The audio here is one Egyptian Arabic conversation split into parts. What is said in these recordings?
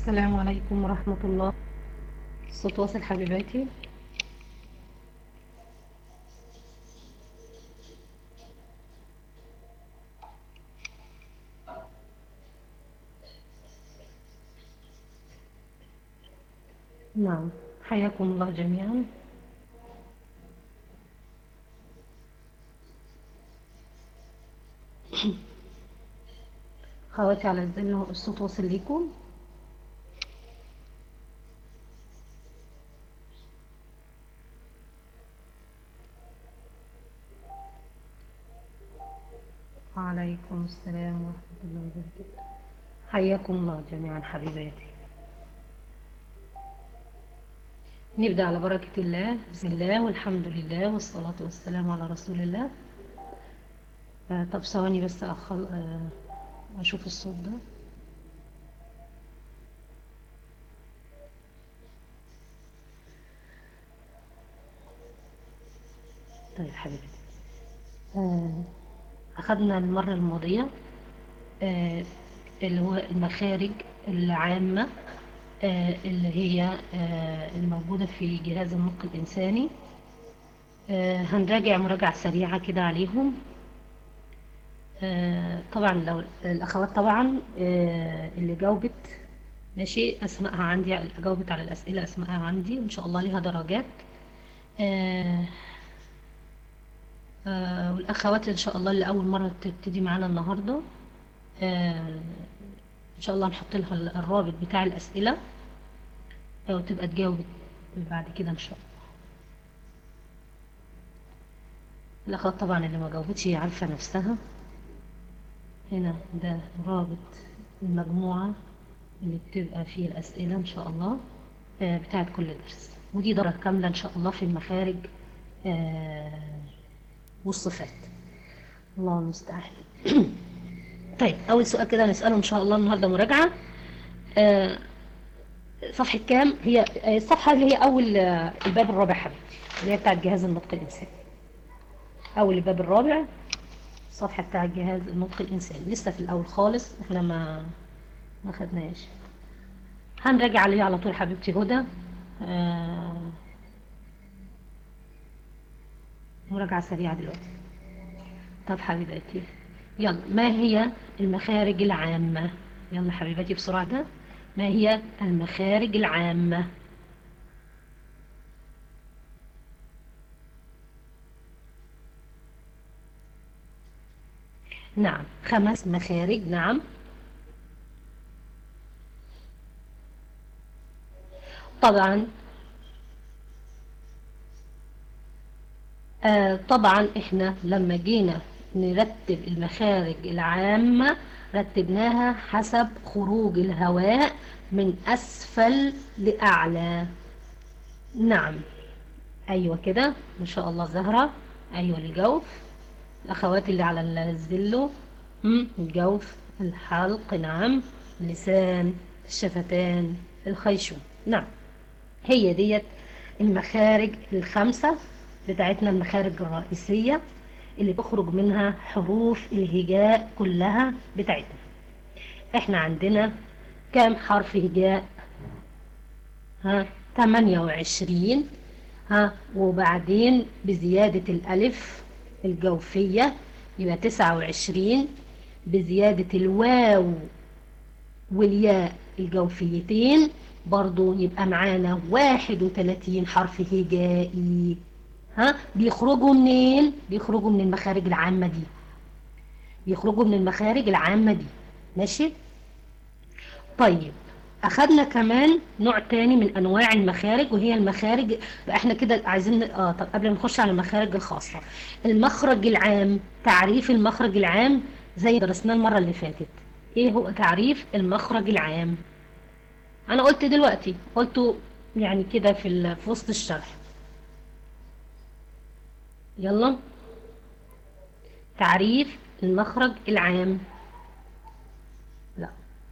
السلام عليكم ورحمة الله الصوت واصل حبيباتي نعم حياكم الله جميعا خواتي على الزل الصوت واصل ليكم وعليكم السلام ورحمة الله وبركاته حياكم الله جميعا حبيباتي نبدأ على بركة الله بسم الله والحمد لله والصلاة والسلام على رسول الله آه، طب ثواني بس أخل... آه، أشوف الصوت ده طيب حبيبتي آه، أخذنا المرة الماضية آه، اللي هو المخارج العامة آه، اللي هي آه، الموجودة في جهاز النطق الإنساني آه، هنراجع مراجعة سريعة كده عليهم آه، طبعا لو الأخوات طبعا آه، اللي جاوبت ماشي أسمائها عندي جاوبت على الأسئلة أسمائها عندي وإن شاء الله ليها درجات آه، آه، والأخوات إن شاء الله اللي أول مرة تبتدي معانا النهاردة آه، إن شاء الله نحط لها الرابط بتاع الأسئلة آه، وتبقى تجاوب بعد كده إن شاء الله الأخوات طبعا اللي ما جاوبتش هي عارفة نفسها هنا ده رابط المجموعة اللي بتبقى فيه الأسئلة إن شاء الله آه، بتاعت كل درس ودي درجة كاملة إن شاء الله في المخارج آه، والصفات الله المستعان طيب أول سؤال كده نسأله إن شاء الله النهاردة مراجعة آه، صفحة كام هي آه، الصفحة اللي هي أول آه، الباب الرابع حبيبتي اللي هي بتاعت جهاز النطق الإنساني أول الباب الرابع الصفحة بتاع جهاز النطق الإنساني لسه في الأول خالص احنا ما ما خدناش هنراجع عليه على طول حبيبتي هدى آه، مراجعة سريعة دلوقتي طب حبيباتي يلا ما هي المخارج العامة يلا حبيباتي بسرعة ده ما هي المخارج العامة نعم خمس مخارج نعم طبعا آه طبعا احنا لما جينا نرتب المخارج العامة رتبناها حسب خروج الهواء من أسفل لأعلى نعم أيوة كده ما شاء الله زهرة أيوة الجوف الأخوات اللي على الزلو مم، الجوف الحلق نعم اللسان الشفتان الخيشوم نعم هي ديت المخارج الخمسة بتاعتنا المخارج الرئيسية اللي بخرج منها حروف الهجاء كلها بتاعتنا احنا عندنا كام حرف هجاء ها 28 ها وبعدين بزيادة الألف الجوفية يبقى 29 بزيادة الواو والياء الجوفيتين برضو يبقى معانا 31 حرف هجائي ها بيخرجوا منين بيخرجوا من المخارج العامة دي بيخرجوا من المخارج العامة دي ماشي طيب أخدنا كمان نوع تاني من أنواع المخارج وهي المخارج احنا كده عايزين اه طب قبل ما نخش على المخارج الخاصة المخرج العام تعريف المخرج العام زي درسناه المرة اللي فاتت ايه هو تعريف المخرج العام انا قلت دلوقتي قلته يعني كده في ال- في وسط الشرح يلا تعريف المخرج العام لا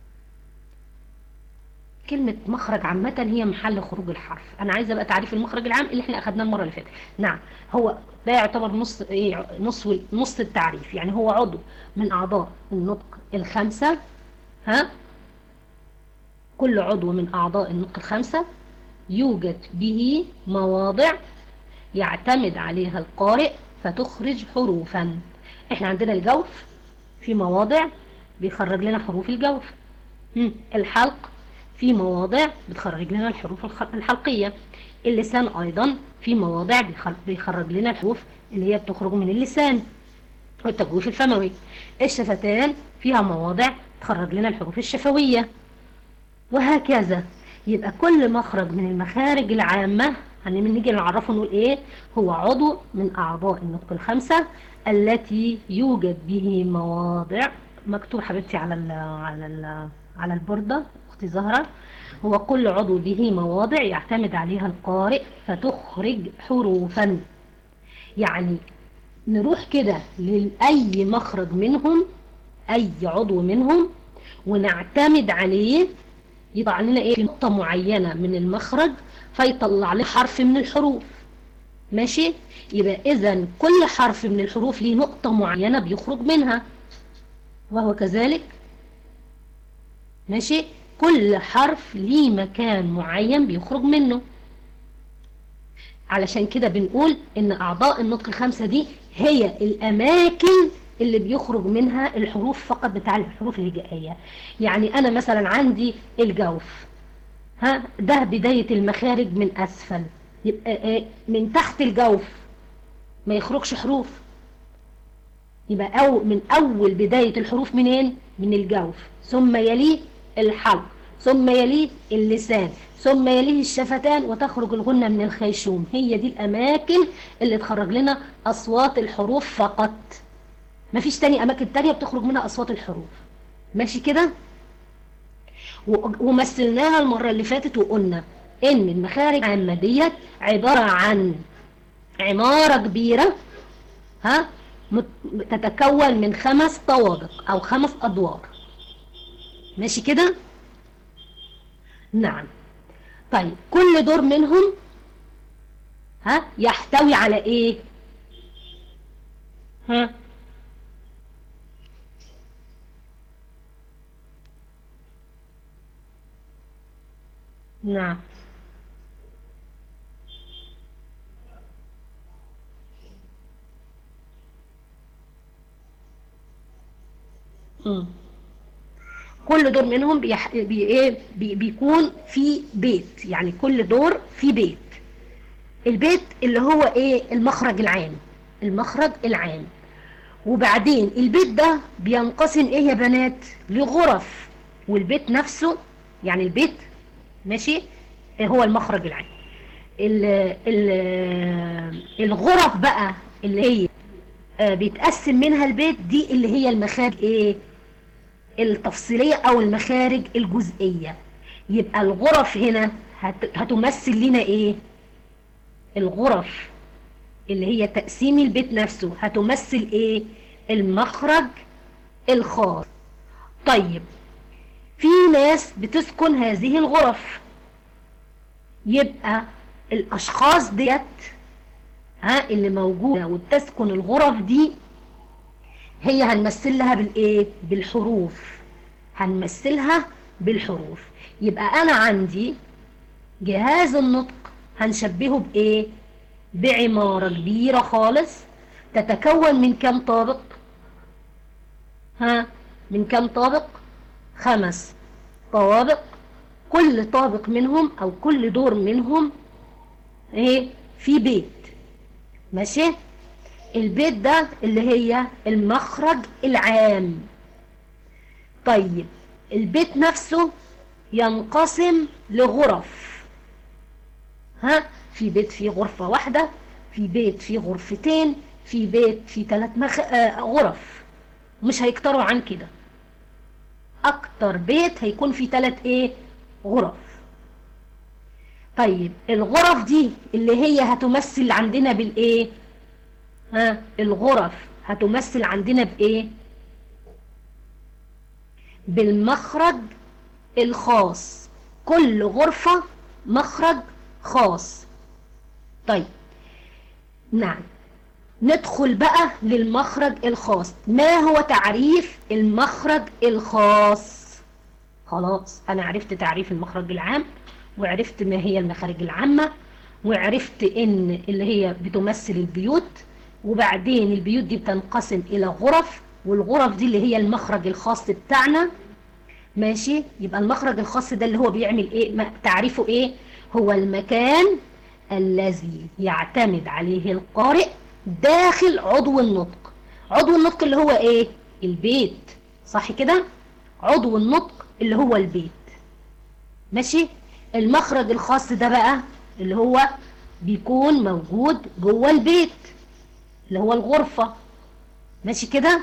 كلمة مخرج عامة هي محل خروج الحرف أنا عايزة بقى تعريف المخرج العام اللي احنا أخدناه المرة اللي فاتت نعم هو ده يعتبر نص إيه نص نص التعريف يعني هو عضو من أعضاء النطق الخمسة ها كل عضو من أعضاء النطق الخمسة يوجد به مواضع يعتمد عليها القارئ فتخرج حروفا احنا عندنا الجوف في مواضع بيخرج لنا حروف الجوف الحلق في مواضع بتخرج لنا الحروف الحلقية اللسان أيضا في مواضع بيخرج لنا الحروف اللي هي بتخرج من اللسان والتجويف الفموي الشفتان فيها مواضع تخرج لنا الحروف الشفوية وهكذا يبقى كل مخرج من المخارج العامة يعني من نيجي نعرفه نقول ايه هو عضو من اعضاء النطق الخمسة التي يوجد به مواضع مكتوب حبيبتي على ال على ال على البوردة اختي زهرة هو كل عضو به مواضع يعتمد عليها القارئ فتخرج حروفا يعني نروح كده لأي مخرج منهم أي عضو منهم ونعتمد عليه يضع لنا ايه نقطة معينة من المخرج فيطلع لي حرف من الحروف ماشي يبقى اذا كل حرف من الحروف ليه نقطة معينة بيخرج منها وهو كذلك ماشي كل حرف ليه مكان معين بيخرج منه علشان كده بنقول ان اعضاء النطق الخمسة دي هي الاماكن اللي بيخرج منها الحروف فقط بتاع الحروف الهجائية يعني انا مثلا عندي الجوف ها ده بداية المخارج من اسفل يبقى ايه من تحت الجوف ما يخرجش حروف يبقى أو من اول بداية الحروف منين من الجوف ثم يليه الحلق ثم يليه اللسان ثم يليه الشفتان وتخرج الغنة من الخيشوم هي دي الأماكن اللي تخرج لنا أصوات الحروف فقط مفيش تاني أماكن تانية بتخرج منها أصوات الحروف ماشي كده ومثلناها المرة اللي فاتت وقلنا إن المخارج العامة ديت عبارة عن عمارة كبيرة ها تتكون من خمس طوابق أو خمس أدوار ماشي كده نعم طيب كل دور منهم ها يحتوي على ايه ها نعم امم كل دور منهم بيح... بي... إيه؟ بي... بيكون في بيت يعني كل دور في بيت البيت اللي هو ايه المخرج العام المخرج العام وبعدين البيت ده بينقسم ايه يا بنات لغرف والبيت نفسه يعني البيت ماشي هو المخرج العام ال... ال... الغرف بقى اللي هي بيتقسم منها البيت دي اللي هي المخارج ايه التفصيلية او المخارج الجزئية يبقى الغرف هنا هت... هتمثل لنا ايه الغرف اللي هي تقسيم البيت نفسه هتمثل ايه المخرج الخاص طيب في ناس بتسكن هذه الغرف يبقى الاشخاص ديت ها اللي موجودة وبتسكن الغرف دي هي هنمثل لها بالايه بالحروف هنمثلها بالحروف يبقى انا عندي جهاز النطق هنشبهه بايه بعمارة كبيرة خالص تتكون من كم طابق ها من كم طابق خمس طوابق كل طابق منهم او كل دور منهم ايه في بيت ماشي البيت ده اللي هي المخرج العام طيب البيت نفسه ينقسم لغرف ها في بيت فيه غرفة واحدة في بيت فيه غرفتين في بيت فيه ثلاث مخ... آه غرف مش هيكتروا عن كده اكتر بيت هيكون فيه ثلاث ايه غرف طيب الغرف دي اللي هي هتمثل عندنا بالايه ها الغرف هتمثل عندنا بايه بالمخرج الخاص كل غرفة مخرج خاص طيب نعم ندخل بقى للمخرج الخاص ما هو تعريف المخرج الخاص خلاص انا عرفت تعريف المخرج العام وعرفت ما هي المخارج العامة وعرفت ان اللي هي بتمثل البيوت وبعدين البيوت دي بتنقسم الى غرف والغرف دي اللي هي المخرج الخاص بتاعنا ماشي يبقى المخرج الخاص ده اللي هو بيعمل ايه تعريفه ايه هو المكان الذي يعتمد عليه القارئ داخل عضو النطق عضو النطق اللي هو ايه البيت صح كده عضو النطق اللي هو البيت ماشي المخرج الخاص ده بقى اللي هو بيكون موجود جوه البيت اللي هو الغرفة ماشي كده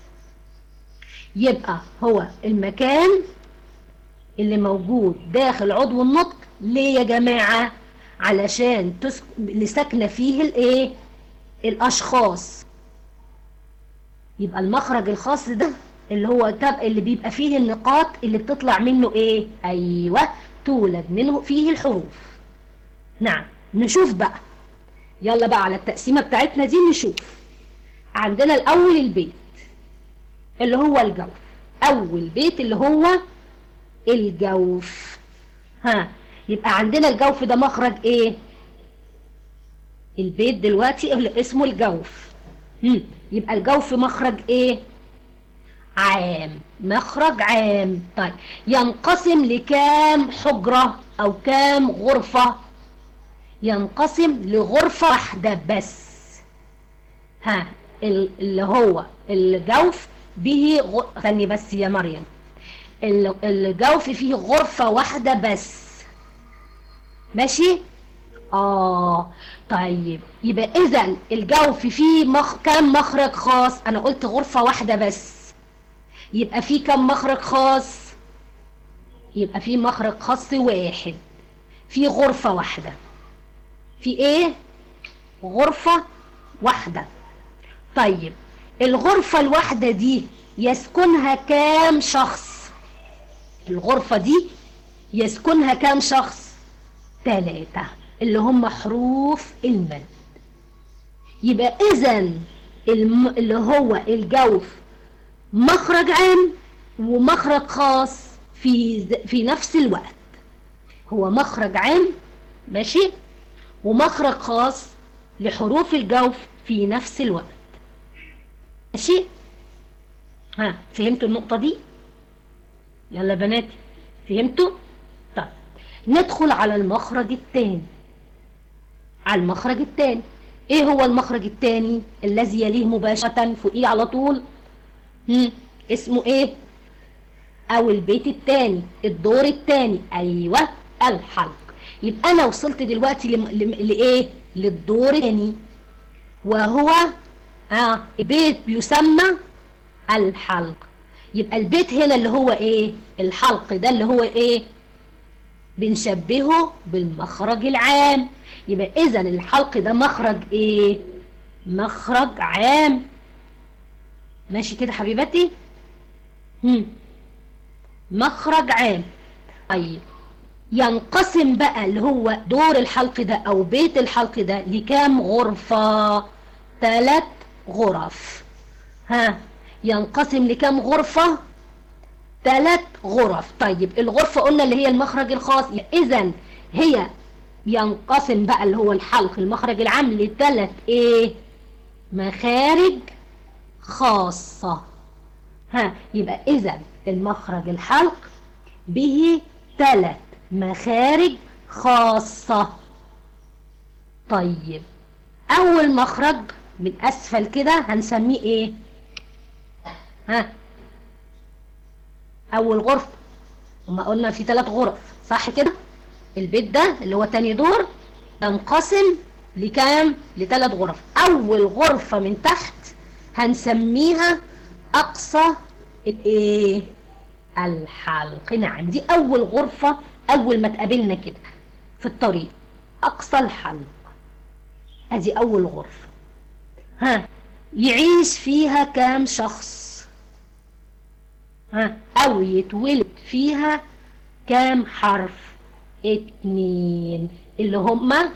يبقى هو المكان اللي موجود داخل عضو النطق ليه يا جماعة علشان تسك... لسكن فيه الايه الاشخاص يبقى المخرج الخاص ده اللي هو تب... اللي بيبقى فيه النقاط اللي بتطلع منه ايه ايوه تولد منه فيه الحروف نعم نشوف بقى يلا بقى على التقسيمة بتاعتنا دي نشوف عندنا الاول البيت اللي هو الجوف اول بيت اللي هو الجوف ها يبقى عندنا الجوف ده مخرج ايه البيت دلوقتي اللي اسمه الجوف هم. يبقى الجوف مخرج ايه عام مخرج عام طيب ينقسم لكام حجرة او كام غرفة ينقسم لغرفة واحدة بس ها اللي هو الجوف به غ... ثاني بس يا مريم الجوف فيه غرفة واحدة بس ماشي اه طيب يبقى اذا الجوف فيه مخ... كام مخرج خاص انا قلت غرفة واحدة بس يبقى فيه كام مخرج خاص يبقى فيه مخرج خاص واحد في غرفة واحدة في ايه غرفة واحدة طيب الغرفة الواحدة دي يسكنها كام شخص الغرفة دي يسكنها كام شخص ثلاثة اللي هم حروف المد يبقى اذا الم... اللي هو الجوف مخرج عام ومخرج خاص في في نفس الوقت هو مخرج عام ماشي ومخرج خاص لحروف الجوف في نفس الوقت ماشي ها فهمتوا النقطة دي يلا بناتي فهمتوا طيب ندخل على المخرج الثاني على المخرج الثاني ايه هو المخرج الثاني الذي يليه مباشرة فوقيه على طول هم. اسمه ايه او البيت الثاني الدور الثاني ايوه الحلق يبقى انا وصلت دلوقتي لايه للدور الثاني وهو اه بيت يسمى الحلق يبقى البيت هنا اللي هو ايه الحلق ده اللي هو ايه بنشبهه بالمخرج العام يبقى اذا الحلق ده مخرج ايه مخرج عام ماشي كده حبيبتي هم. مخرج عام طيب ينقسم بقى اللي هو دور الحلق ده او بيت الحلق ده لكام غرفة ثلاث غرف ها ينقسم لكام غرفة ثلاث غرف طيب الغرفة قلنا اللي هي المخرج الخاص اذا هي ينقسم بقى اللي هو الحلق المخرج العام لثلاث ايه مخارج خاصة ها يبقى اذا المخرج الحلق به ثلاث مخارج خاصة طيب اول مخرج من اسفل كده هنسميه ايه ها اول غرفة وما قلنا في ثلاث غرف صح كده البيت ده اللي هو تاني دور تنقسم لكام لثلاث غرف اول غرفة من تحت هنسميها اقصى الايه الحلق نعم دي اول غرفة اول ما تقابلنا كده في الطريق اقصى الحلق ادي اول غرفة ها يعيش فيها كام شخص ها او يتولد فيها كام حرف اتنين اللي هما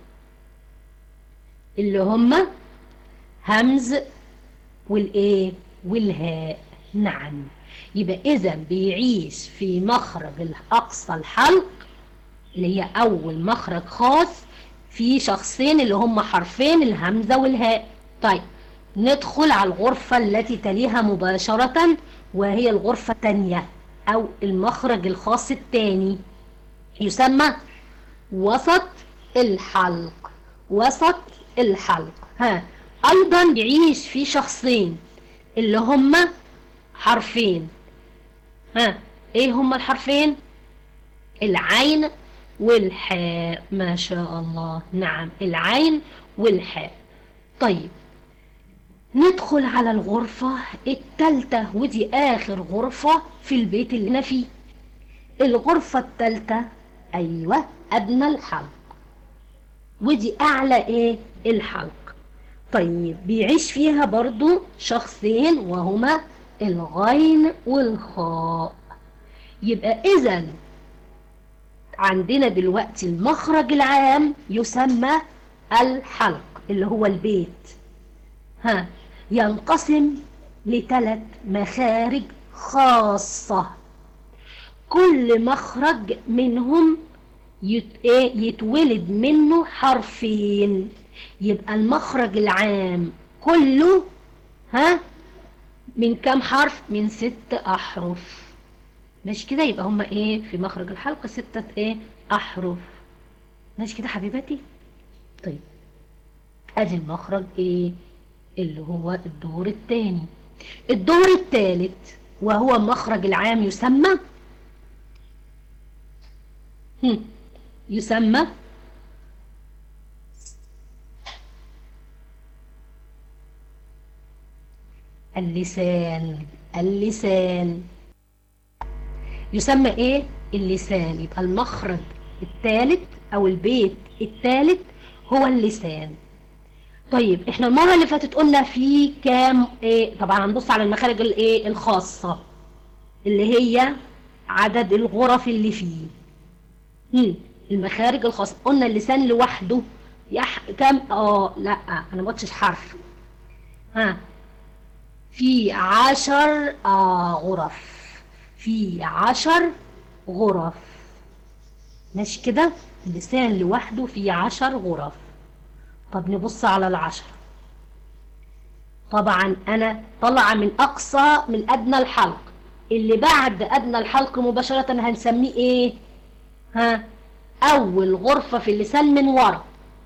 اللي هما همز والايه والهاء نعم يبقى إذا بيعيش في مخرج الأقصى الحلق اللي هي أول مخرج خاص في شخصين اللي هم حرفين الهمزة والهاء طيب ندخل على الغرفة التي تليها مباشرة وهي الغرفة الثانية أو المخرج الخاص الثاني يسمى وسط الحلق وسط الحلق ها أيضا يعيش في شخصين اللي هم حرفين ها ايه هم الحرفين العين والحاء ما شاء الله نعم العين والحاء طيب ندخل على الغرفة التالتة ودي آخر غرفة في البيت اللي أنا فيه الغرفة التالتة أيوة أدنى الحلق ودي أعلى إيه الحلق طيب بيعيش فيها برضو شخصين وهما الغين والخاء يبقى إذا عندنا دلوقتي المخرج العام يسمى الحلق اللي هو البيت ها ينقسم لثلاث مخارج خاصة كل مخرج منهم يت... ايه يتولد منه حرفين يبقى المخرج العام كله ها من كم حرف من ست احرف ماشي كده يبقى هما ايه في مخرج الحلقة ستة ايه احرف ماشي كده حبيبتي طيب ادي المخرج ايه اللي هو الدور الثاني الدور الثالث وهو مخرج العام يسمى هم. يسمى اللسان اللسان يسمى ايه اللسان يبقى المخرج الثالث او البيت الثالث هو اللسان طيب احنا المره اللي فاتت قلنا في كام ايه طبعا هنبص على المخارج الايه الخاصه اللي هي عدد الغرف اللي فيه هم. المخارج الخاصه قلنا اللسان لوحده يح... كام اه لا انا ما قلتش حرف ها في عشر آه غرف في عشر غرف ماشي كده اللسان لوحده في عشر غرف طب نبص على العشر طبعا انا طلع من اقصى من ادنى الحلق اللي بعد ادنى الحلق مباشرة هنسميه ايه ها اول غرفة في اللسان من ورا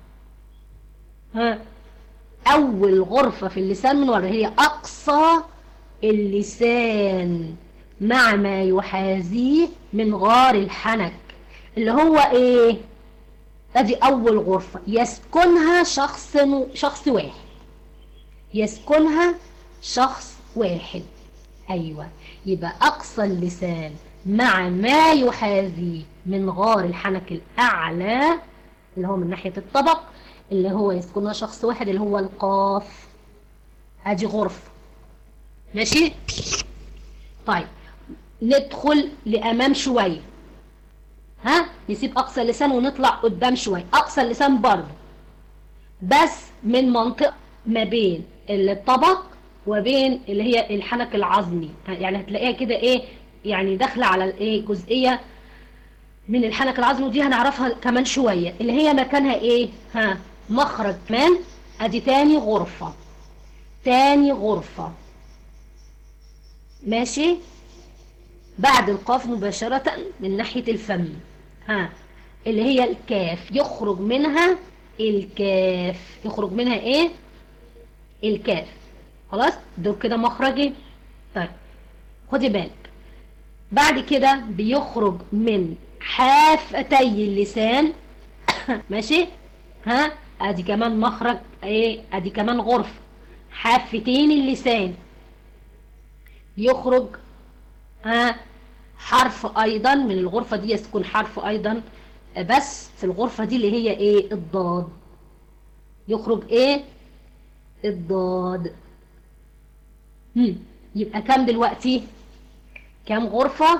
ها اول غرفة في اللسان من ورا هي اقصى اللسان مع ما يحاذيه من غار الحنك اللي هو ايه ادي اول غرفة يسكنها شخص شخص واحد يسكنها شخص واحد ايوه يبقى اقصى اللسان مع ما يحاذيه من غار الحنك الاعلى اللي هو من ناحية الطبق اللي هو يسكنها شخص واحد اللي هو القاف ادي غرفة ماشي طيب ندخل لامام شوية ها نسيب اقصى اللسان ونطلع قدام شوية اقصى اللسان برضه بس من منطقة ما بين الطبق وبين اللي هي الحنك العظمي يعني هتلاقيها كده ايه يعني داخله على الايه جزئيه من الحنك العظمي ودي هنعرفها كمان شويه اللي هي مكانها ايه ها مخرج كمان ادي تاني غرفه تاني غرفه ماشي بعد القاف مباشرة من ناحية الفم ها اللي هي الكاف يخرج منها الكاف يخرج منها ايه الكاف خلاص دول كده مخرجي طيب خدي بالك بعد كده بيخرج من حافتي اللسان ماشي ها ادي كمان مخرج ايه ادي كمان غرفة حافتين اللسان يخرج ها حرف ايضا من الغرفة دي يسكن حرف ايضا بس في الغرفة دي اللي هي ايه الضاد يخرج ايه الضاد هم. يبقى كام دلوقتي كام غرفة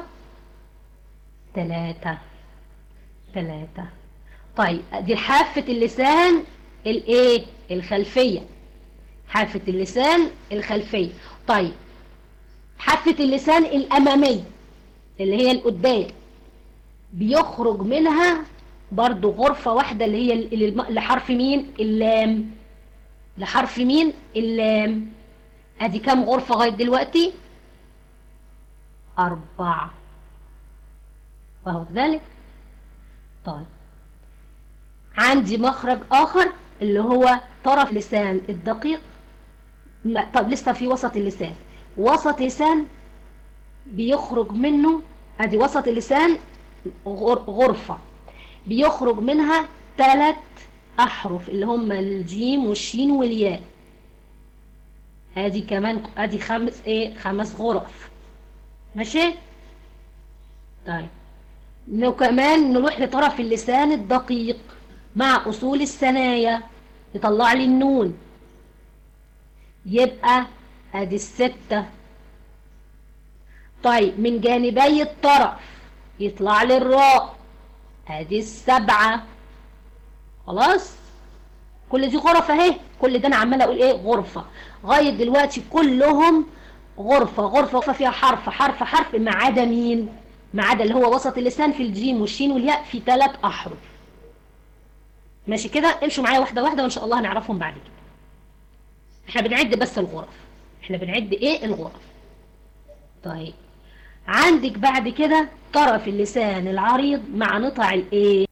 ثلاثة ثلاثة طيب دي حافة اللسان الايه الخلفية حافة اللسان الخلفية طيب حافة اللسان الأمامية اللي هي القدام بيخرج منها برضو غرفة واحدة اللي هي ال- ال- لحرف مين اللام لحرف مين اللام ادي كام غرفة لغاية دلوقتي أربعة وهو ذلك طيب عندي مخرج آخر اللي هو طرف لسان الدقيق لا طب لسه في وسط اللسان وسط لسان بيخرج منه ادي وسط اللسان غر- غرفة بيخرج منها ثلاث احرف اللي هم الجيم والشين والياء ادي كمان ادي خمس ايه خمس غرف ماشي طيب لو كمان نروح لطرف اللسان الدقيق مع اصول الثنايا يطلع لي النون يبقى ادي الستة طيب من جانبي الطرف يطلع لي الراء ادي السبعة خلاص كل دي غرف اهي كل ده انا عماله اقول ايه غرفة لغايه دلوقتي كلهم غرفة غرفة غرفة فيها حرف حرف حرف ما عدا مين ما عدا اللي هو وسط اللسان في الجيم والشين والياء في ثلاث احرف ماشي كده امشوا معايا واحدة واحدة وان شاء الله هنعرفهم بعد كده احنا بنعد بس الغرف احنا بنعد ايه الغرف طيب عندك بعد كده طرف اللسان العريض مع نطع الايه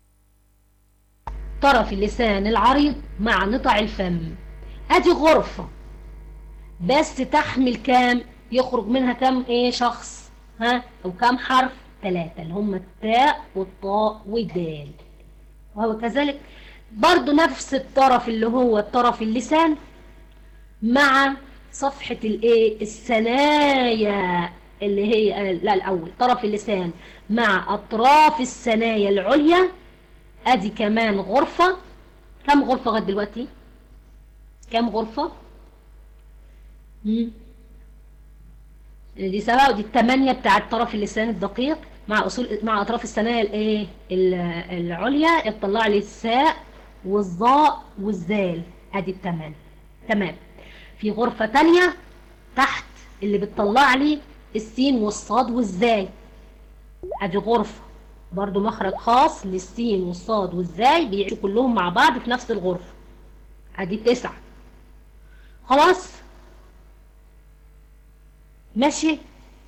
طرف اللسان العريض مع نطع الفم ادي غرفة بس تحمل كام يخرج منها كام ايه شخص ها او كام حرف ثلاثة اللي هم التاء والطاء والدال وهو كذلك برضو نفس الطرف اللي هو الطرف اللسان مع صفحة الايه الثنايا اللي هي لا الاول طرف اللسان مع اطراف الثنايا العليا ادي كمان غرفة كم غرفة لغايه دلوقتي كم غرفة مم. دي سبعة ودي الثمانية بتاعت طرف اللسان الدقيق مع اصول مع اطراف الثنايا الايه ال- العليا تطلع لي الساء والظاء والزال ادي الثمانية تمام في غرفة تانية تحت اللي بتطلع لي السين والصاد والزاي ادي غرفة برضو مخرج خاص للسين والصاد والزاي بيعيشوا كلهم مع بعض في نفس الغرفة ادي تسعة خلاص ماشي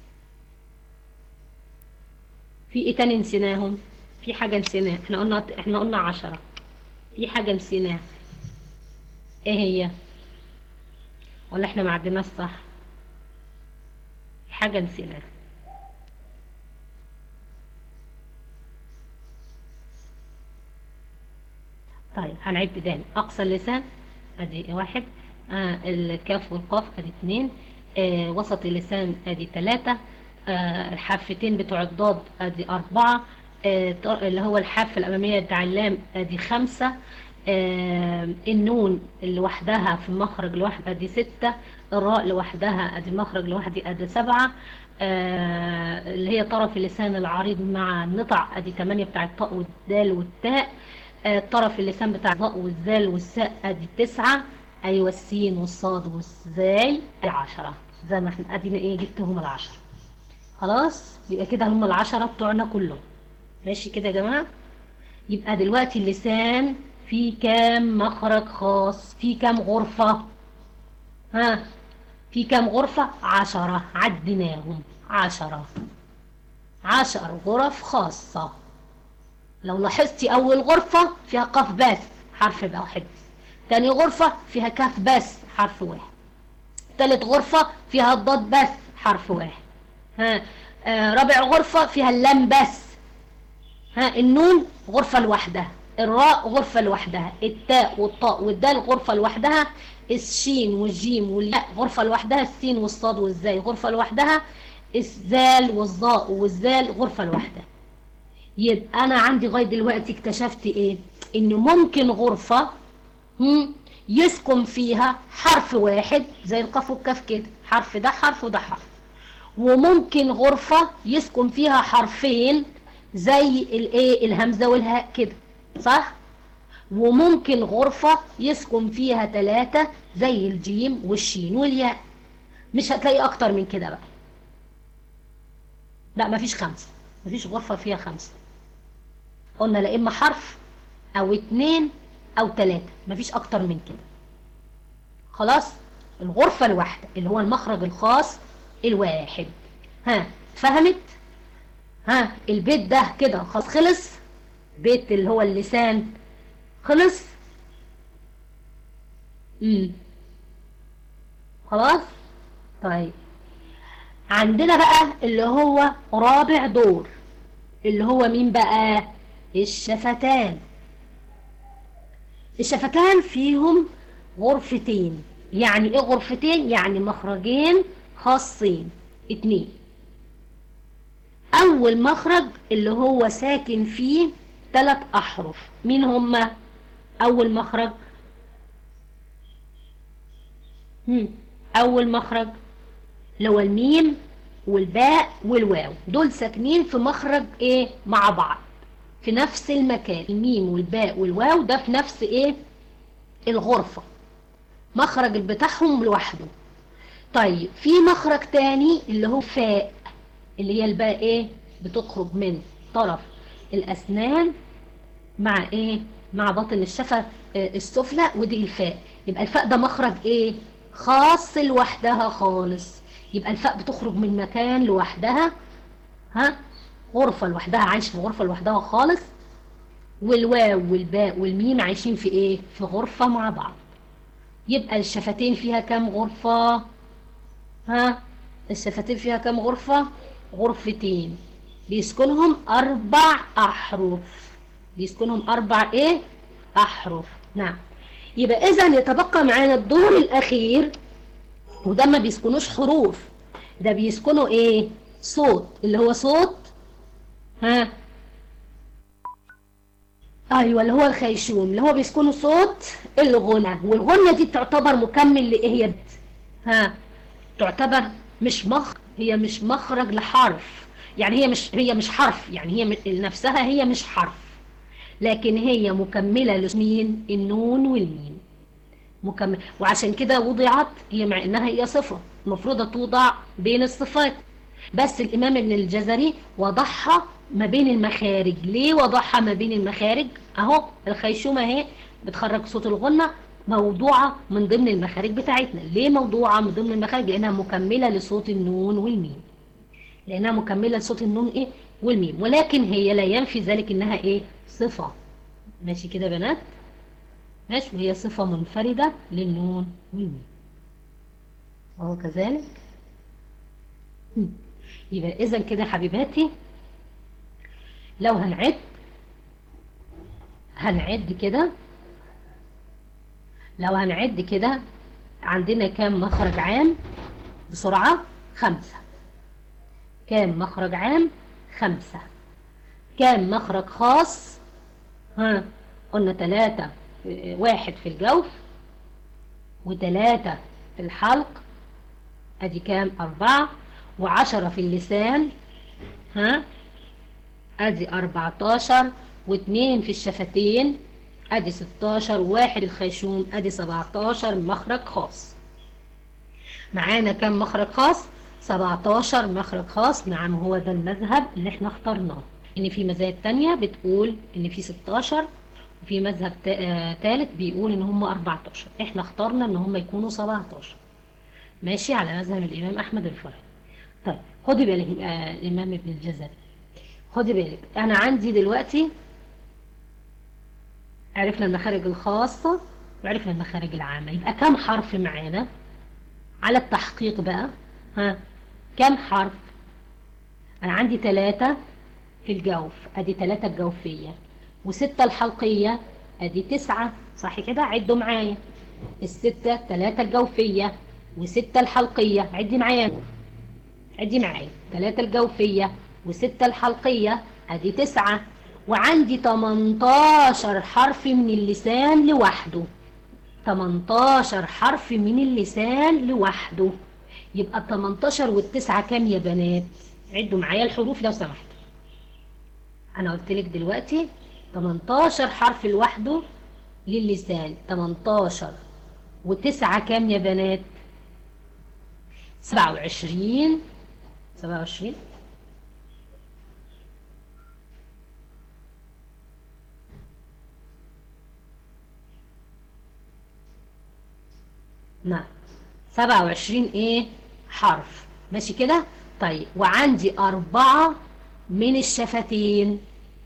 في ايه تاني نسيناهم في حاجة نسيناها احنا قلنا احنا قلنا عشرة في حاجة نسيناها ايه هي ولا احنا ما عدناش صح في حاجة نسيناها طيب هنعد تاني اقصى اللسان ادي واحد آه الكاف والقاف ادي اتنين آه وسط اللسان ادي تلاتة آه الحافتين بتوع الضاد ادي اربعة آه ط- اللي هو الحافة الامامية بتاع اللام ادي خمسة آه النون لوحدها في مخرج لوحد ادي ستة الراء لوحدها ادي مخرج لوحدي ادي سبعة آه اللي هي طرف اللسان العريض مع النطع ادي تمانية بتاع الطاء والدال والتاء آه، طرف اللسان بتاع الضاء والذال والساء ادي تسعة ايوه السين والصاد والزاي ادي عشرة زي ما احنا ادينا ايه جبتهم العشرة خلاص يبقى كده هم العشرة بتوعنا كلهم ماشي كده يا جماعة يبقى دلوقتي اللسان فيه كام مخرج خاص فيه كام غرفة ها في كام غرفة عشرة عديناهم عشرة عشر غرف خاصة لو لاحظتي أول غرفة فيها قاف بس حرف واحد تاني غرفة فيها كاف بس حرف واحد تالت غرفة فيها الضاد بس حرف واحد ها آه رابع غرفة فيها اللام بس ها النون غرفة لوحدها الراء غرفة لوحدها التاء والطاء والدال غرفة لوحدها الشين والجيم والياء غرفة لوحدها السين والصاد والزاي غرفة لوحدها الزال والظاء والزال غرفة لوحدها يبقى انا عندي لغايه دلوقتي اكتشفت ايه ان ممكن غرفه هم، يسكن فيها حرف واحد زي القاف والكاف كده حرف ده حرف وده حرف وممكن غرفه يسكن فيها حرفين زي الايه الهمزه والهاء كده صح وممكن غرفه يسكن فيها ثلاثه زي الجيم والشين والياء مش هتلاقي اكتر من كده بقى لا مفيش خمسة مفيش غرفة فيها خمسة قلنا لا اما حرف او اتنين او تلاتة مفيش اكتر من كده خلاص الغرفة الواحدة اللي هو المخرج الخاص الواحد ها فهمت ها البيت ده كده خلاص خلص بيت اللي هو اللسان خلص امم خلاص طيب عندنا بقى اللي هو رابع دور اللي هو مين بقى الشفتان الشفتان فيهم غرفتين يعني ايه غرفتين يعني مخرجين خاصين اتنين اول مخرج اللي هو ساكن فيه ثلاث احرف مين هما اول مخرج هم. اول مخرج اللي هو الميم والباء والواو دول ساكنين في مخرج ايه مع بعض في نفس المكان الميم والباء والواو ده في نفس ايه الغرفة مخرج بتاعهم لوحده طيب في مخرج تاني اللي هو فاء اللي هي الباء ايه بتخرج من طرف الاسنان مع ايه مع باطن الشفة السفلى ودي الفاء يبقى الفاء ده مخرج ايه خاص لوحدها خالص يبقى الفاء بتخرج من مكان لوحدها ها غرفة لوحدها عايش في غرفة لوحدها خالص والواو والباء والميم عايشين في ايه في غرفة مع بعض يبقى الشفتين فيها كام غرفة ها الشفتين فيها كام غرفة غرفتين بيسكنهم اربع احرف بيسكنهم اربع ايه احرف نعم يبقى اذا يتبقى معانا الدور الاخير وده ما بيسكنوش حروف ده بيسكنوا ايه صوت اللي هو صوت ها ايوه اللي هو الخيشوم اللي هو بيسكنوا صوت الغنى والغنى دي تعتبر مكمل لايه هي ها تعتبر مش مخ هي مش مخرج لحرف يعني هي مش هي مش حرف يعني هي نفسها هي مش حرف لكن هي مكملة لمين النون والميم مكمل وعشان كده وضعت هي مع انها هي صفة المفروض توضع بين الصفات بس الامام ابن الجزري وضعها ما بين المخارج ليه وضعها ما بين المخارج اهو الخيشومة اهي بتخرج صوت الغنة موضوعة من ضمن المخارج بتاعتنا ليه موضوعة من ضمن المخارج لانها مكملة لصوت النون والميم لانها مكملة لصوت النون ايه والميم ولكن هي لا ينفي ذلك انها ايه صفة ماشي كده يا بنات ماشي وهي صفة منفردة للنون والميم وهو كذلك يبقى اذا كده حبيباتي لو هنعد هنعد كده لو هنعد كده عندنا كام مخرج عام بسرعة خمسة كام مخرج عام خمسة كام مخرج خاص ها قلنا ثلاثة واحد في الجوف وثلاثة في الحلق ادي كام اربعة وعشرة في اللسان ها ادي اربعتاشر واثنين في الشفتين ادي ستاشر واحد الخيشوم ادي سبعتاشر مخرج خاص معانا كام مخرج خاص 17 مخرج خاص نعم هو ده المذهب اللي احنا اخترناه ان في مذاهب تانية بتقول ان في 16 وفي مذهب ثالث بيقول ان هم 14 احنا اخترنا ان هم يكونوا 17 ماشي على مذهب الامام احمد الفرعي طيب خدي بالك آه الامام ابن الجزري خدي بالك انا عندي دلوقتي عرفنا المخارج الخاصة وعرفنا المخارج العامة يبقى كم حرف معانا على التحقيق بقى ها كم حرف انا عندي ثلاثة في الجوف ادي ثلاثة الجوفية وستة الحلقية ادي تسعة صح كده عدوا معايا الستة ثلاثة الجوفية وستة الحلقية عدي معايا عدي معايا ثلاثة الجوفية وستة الحلقية ادي تسعة وعندي 18 حرف من اللسان لوحده 18 حرف من اللسان لوحده يبقى 18 والتسعة كام يا بنات عدوا معايا الحروف لو سمحت انا قلت لك دلوقتي 18 حرف لوحده للسان 18 وتسعة كام يا بنات سبعة وعشرين سبعة وعشرين نعم سبعة وعشرين ايه حرف ماشي كده طيب وعندي أربعة من الشفتين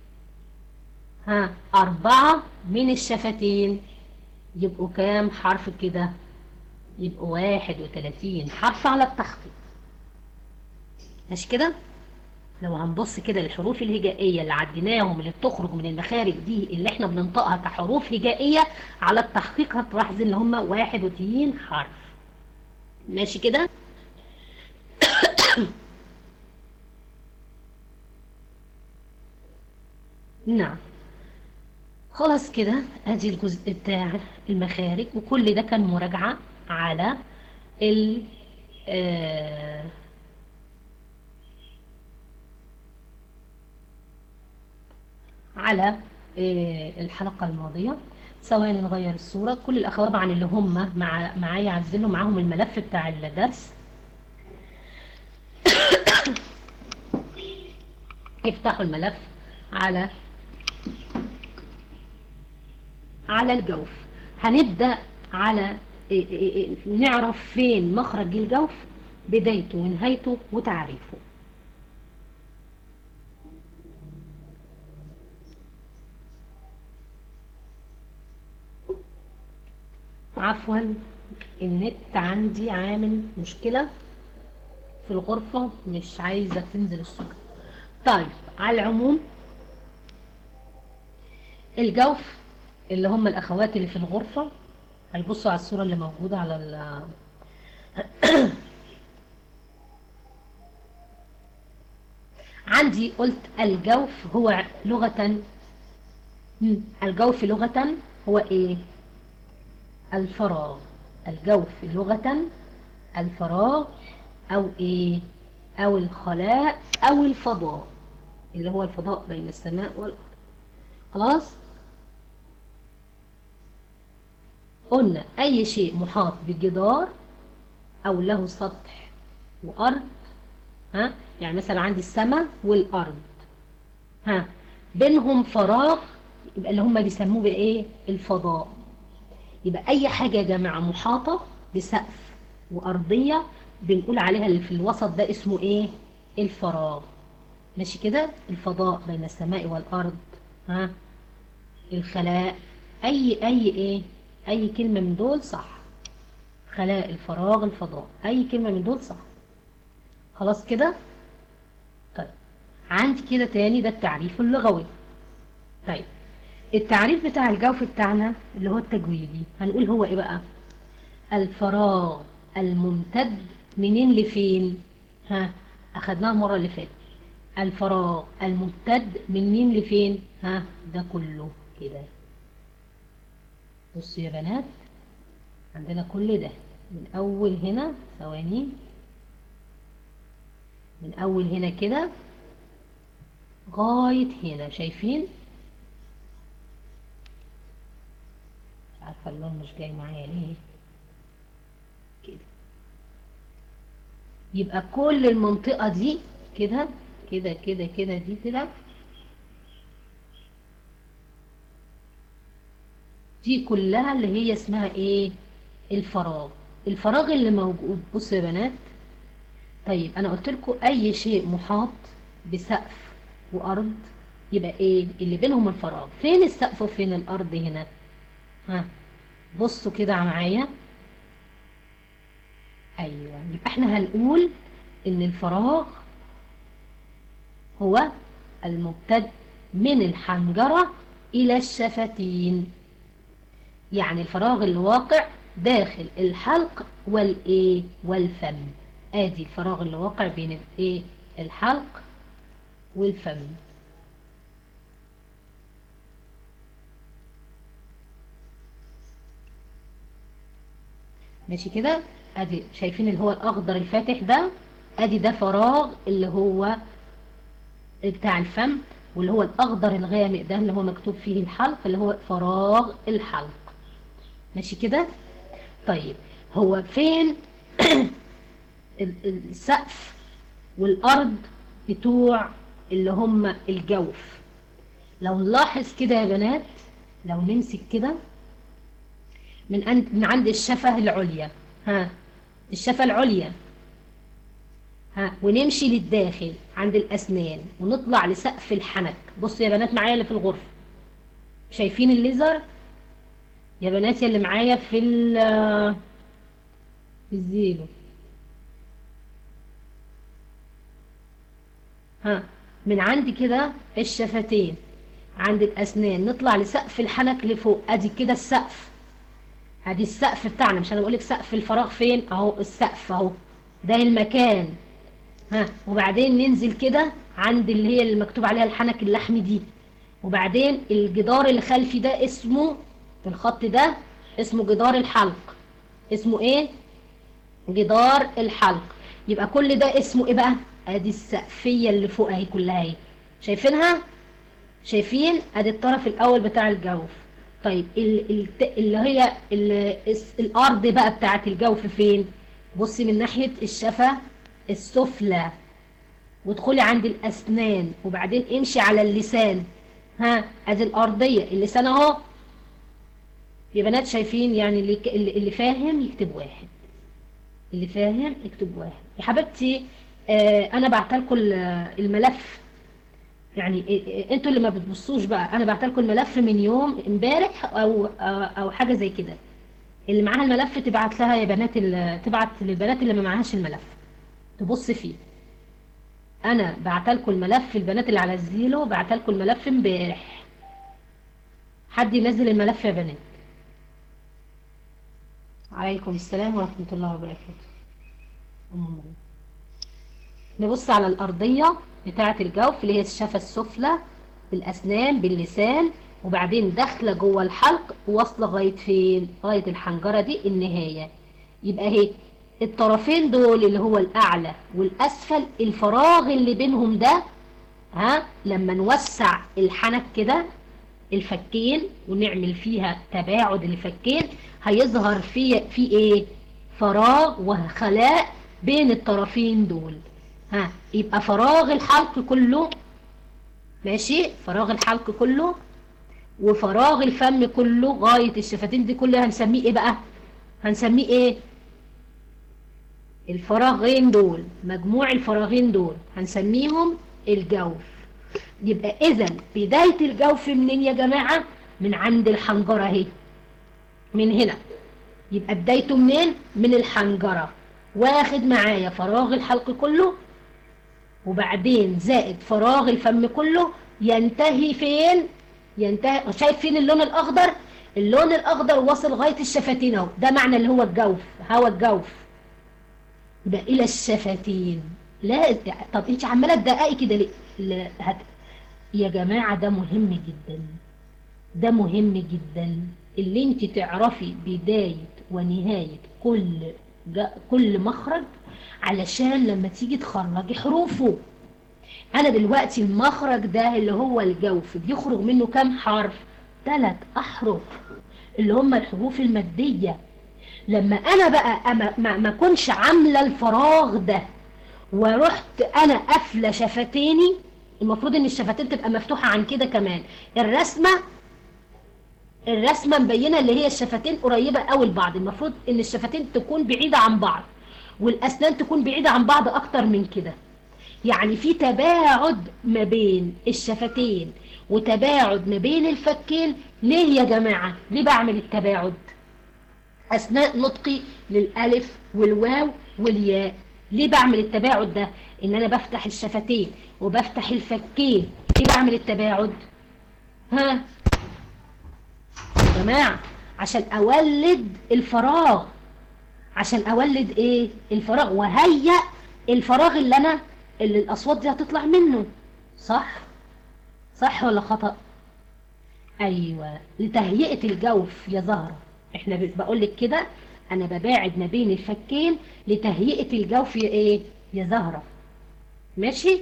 ها أربعة من الشفتين يبقوا كام حرف كده يبقوا واحد وتلاتين حرف على التخطيط ماشي كده لو هنبص كده للحروف الهجائية اللي عديناهم اللي بتخرج من المخارج دي اللي احنا بننطقها كحروف هجائية على التحقيق هتلاحظ ان هم واحد وتلاتين حرف ماشي كده نعم خلاص كده ادي الجزء بتاع المخارج وكل ده كان مراجعة على ال آه على آه الحلقة الماضية ثواني نغير الصورة كل الأخوات طبعا اللي هم مع معايا عزلوا معاهم الملف بتاع الدرس يفتحوا الملف على على الجوف هنبدأ على إيه إيه إيه نعرف فين مخرج الجوف بدايته ونهايته وتعريفه عفوا النت عندي عامل مشكلة في الغرفة مش عايزة تنزل الصورة طيب على العموم الجوف اللي هم الأخوات اللي في الغرفة هيبصوا على الصورة اللي موجودة على ال عندي قلت الجوف هو لغة الجوف لغة هو ايه الفراغ الجوف لغة الفراغ او ايه او الخلاء او الفضاء اللي هو الفضاء بين السماء والارض خلاص قلنا اي شيء محاط بجدار او له سطح وارض ها يعني مثلا عندي السماء والارض ها بينهم فراغ يبقى اللي هم بيسموه بايه الفضاء يبقى اي حاجه يا جماعه محاطه بسقف وارضيه بنقول عليها اللي في الوسط ده اسمه ايه الفراغ ماشي كده الفضاء بين السماء والارض ها الخلاء اي اي ايه اي كلمه من دول صح خلاء الفراغ الفضاء اي كلمه من دول صح خلاص كده طيب عندي كده تاني ده التعريف اللغوي طيب التعريف بتاع الجوف بتاعنا اللي هو التجويدي هنقول هو ايه بقى الفراغ الممتد منين لفين ها اخدناها المره اللي فاتت الفراغ الممتد من مين لفين ها ده كله كده بصوا يا بنات عندنا كل ده من اول هنا ثواني من اول هنا كده لغايه هنا شايفين مش عارفه اللون مش جاي معايا ليه كده يبقى كل المنطقه دي كده كده كده كده دي كده دي كلها اللي هي اسمها ايه الفراغ الفراغ اللي موجود بصوا يا بنات طيب انا قلت لكم اي شيء محاط بسقف وارض يبقى ايه اللي بينهم الفراغ فين السقف وفين الارض هنا ها بصوا كده معايا ايوه يبقى احنا هنقول ان الفراغ هو الممتد من الحنجرة الى الشفتين يعني الفراغ اللي واقع داخل الحلق والايه والفم ادي الفراغ اللي واقع بين الايه الحلق والفم ماشي كده ادي شايفين اللي هو الاخضر الفاتح ده ادي ده فراغ اللي هو بتاع الفم واللي هو الاخضر الغامق ده اللي هو مكتوب فيه الحلق اللي هو فراغ الحلق ماشي كده طيب هو فين السقف والأرض بتوع اللي هم الجوف لو نلاحظ كده يا بنات لو نمسك كده من عند من عند الشفة العليا ها الشفة العليا ها ونمشي للداخل عند الأسنان ونطلع لسقف الحنك بصوا يا بنات معايا اللي في الغرفة شايفين الليزر يا بنات يا اللي معايا في ال في الزيرو ها من عندي كده الشفتين عند الأسنان نطلع لسقف الحنك لفوق ادي كده السقف ادي السقف بتاعنا مش انا بقول لك سقف الفراغ فين اهو السقف اهو ده المكان ها وبعدين ننزل كده عند اللي هي اللي مكتوب عليها الحنك اللحمي دي وبعدين الجدار اللي خلفي ده اسمه في الخط ده اسمه جدار الحلق اسمه ايه جدار الحلق يبقى كل ده اسمه ايه بقى ادي السقفيه اللي فوق اهي كلها اهي شايفينها شايفين ادي الطرف الاول بتاع الجوف طيب اللي هي الارض بقى بتاعت الجوف فين بصي من ناحيه الشفه السفلى وادخلي عند الاسنان وبعدين امشي على اللسان ها ادي الارضيه اللسان اهو يا بنات شايفين يعني اللي اللي فاهم يكتب واحد اللي فاهم يكتب واحد يا حبيبتي آه انا بعت لكم الملف يعني انتوا اللي ما بتبصوش بقى انا بعت لكم الملف من يوم امبارح او او حاجه زي كده اللي معاها الملف تبعت لها يا بنات تبعت للبنات اللي ما معاهاش الملف تبص فيه انا بعت لكم الملف البنات اللي على الزيلو بعت لكم الملف امبارح حد ينزل الملف يا بنات عليكم السلام ورحمه الله وبركاته نبص على الارضيه بتاعه الجوف اللي هي الشفه السفلى بالاسنان باللسان وبعدين داخله جوه الحلق واصله لغايه فين لغايه الحنجره دي النهايه يبقى اهي الطرفين دول اللي هو الاعلى والاسفل الفراغ اللي بينهم ده ها لما نوسع الحنك كده الفكين ونعمل فيها تباعد الفكين هيظهر في في ايه فراغ وخلاء بين الطرفين دول ها يبقى فراغ الحلق كله ماشي فراغ الحلق كله وفراغ الفم كله غاية الشفتين دي كلها هنسميه ايه بقى هنسميه ايه الفراغين دول مجموع الفراغين دول هنسميهم الجوف يبقى اذا بداية الجوف منين يا جماعة من عند الحنجرة اهي من هنا يبقى بدايته منين من الحنجرة واخد معايا فراغ الحلق كله وبعدين زائد فراغ الفم كله ينتهي فين ينتهي شايف فين اللون الاخضر اللون الاخضر واصل لغايه الشفتين اهو ده معنى اللي هو الجوف هوا الجوف يبقى الى الشفتين لا طب انت عماله تدققي كده ليه هت... يا جماعه ده مهم جدا ده مهم جدا اللي انت تعرفي بدايه ونهايه كل جا... كل مخرج علشان لما تيجي تخرجي حروفه انا دلوقتي المخرج ده اللي هو الجوف بيخرج منه كام حرف ثلاث احرف اللي هم الحروف المادية لما انا بقى أما ما, ما كنش عاملة الفراغ ده ورحت انا قافله شفتيني المفروض ان الشفتين تبقى مفتوحة عن كده كمان الرسمة الرسمة مبينة اللي هي الشفتين قريبة قوي لبعض المفروض ان الشفتين تكون بعيدة عن بعض والاسنان تكون بعيدة عن بعض اكتر من كده يعني في تباعد ما بين الشفتين وتباعد ما بين الفكين ليه يا جماعة ليه بعمل التباعد اثناء نطقي للالف والواو والياء ليه بعمل التباعد ده ان انا بفتح الشفتين وبفتح الفكين ليه بعمل التباعد ها يا جماعة عشان اولد الفراغ عشان اولد ايه الفراغ وهيئ الفراغ اللي انا اللي الاصوات دي هتطلع منه صح صح ولا خطأ ايوه لتهيئة الجوف يا زهرة احنا بقول لك كده انا بباعد ما بين الفكين لتهيئة الجوف يا ايه يا زهرة ماشي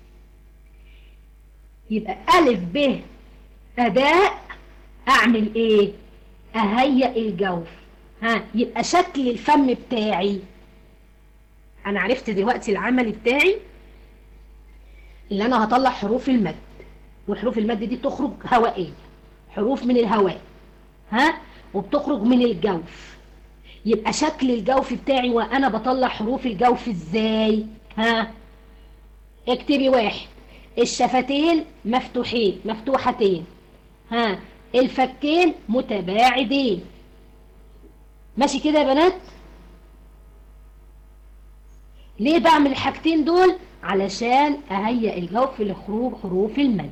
يبقى الف ب اداء اعمل ايه اهيئ الجوف ها يبقى شكل الفم بتاعي انا عرفت دلوقتي العمل بتاعي اللي انا هطلع حروف المد وحروف المد دي تخرج هوائية حروف من الهواء ها وبتخرج من الجوف يبقى شكل الجوف بتاعي وانا بطلع حروف الجوف ازاي ها اكتبي واحد الشفتين مفتوحين مفتوحتين ها الفكين متباعدين ماشي كده يا بنات ليه بعمل الحاجتين دول علشان اهيئ الجوف لخروج حروف المد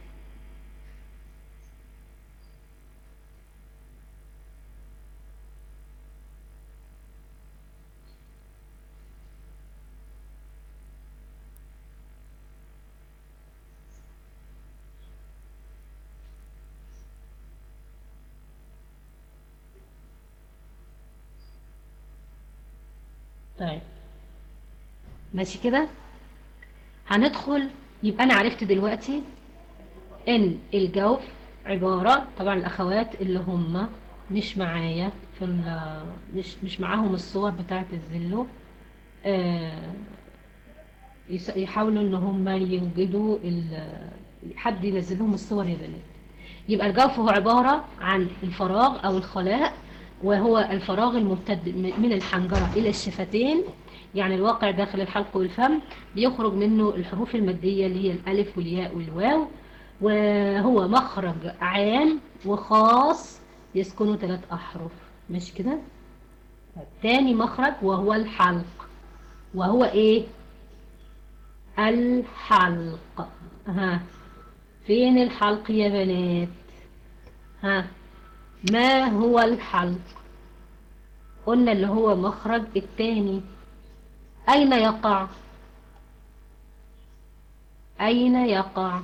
طيب ماشي كده هندخل يبقى انا عرفت دلوقتي ان الجوف عبارة طبعا الاخوات اللي هم مش معايا في مش مش معاهم الصور بتاعت الزلو آه يحاولوا ان هم يوجدوا حد ينزل لهم الصور يا بنات يبقى الجوف هو عبارة عن الفراغ او الخلاء وهو الفراغ الممتد من الحنجرة إلى الشفتين يعني الواقع داخل الحلق والفم بيخرج منه الحروف المادية اللي هي الألف والياء والواو وهو مخرج عام وخاص يسكنه ثلاث أحرف ماشي كده تاني مخرج وهو الحلق وهو ايه الحلق ها فين الحلق يا بنات ها ما هو الحلق قلنا اللي هو مخرج التاني أين يقع أين يقع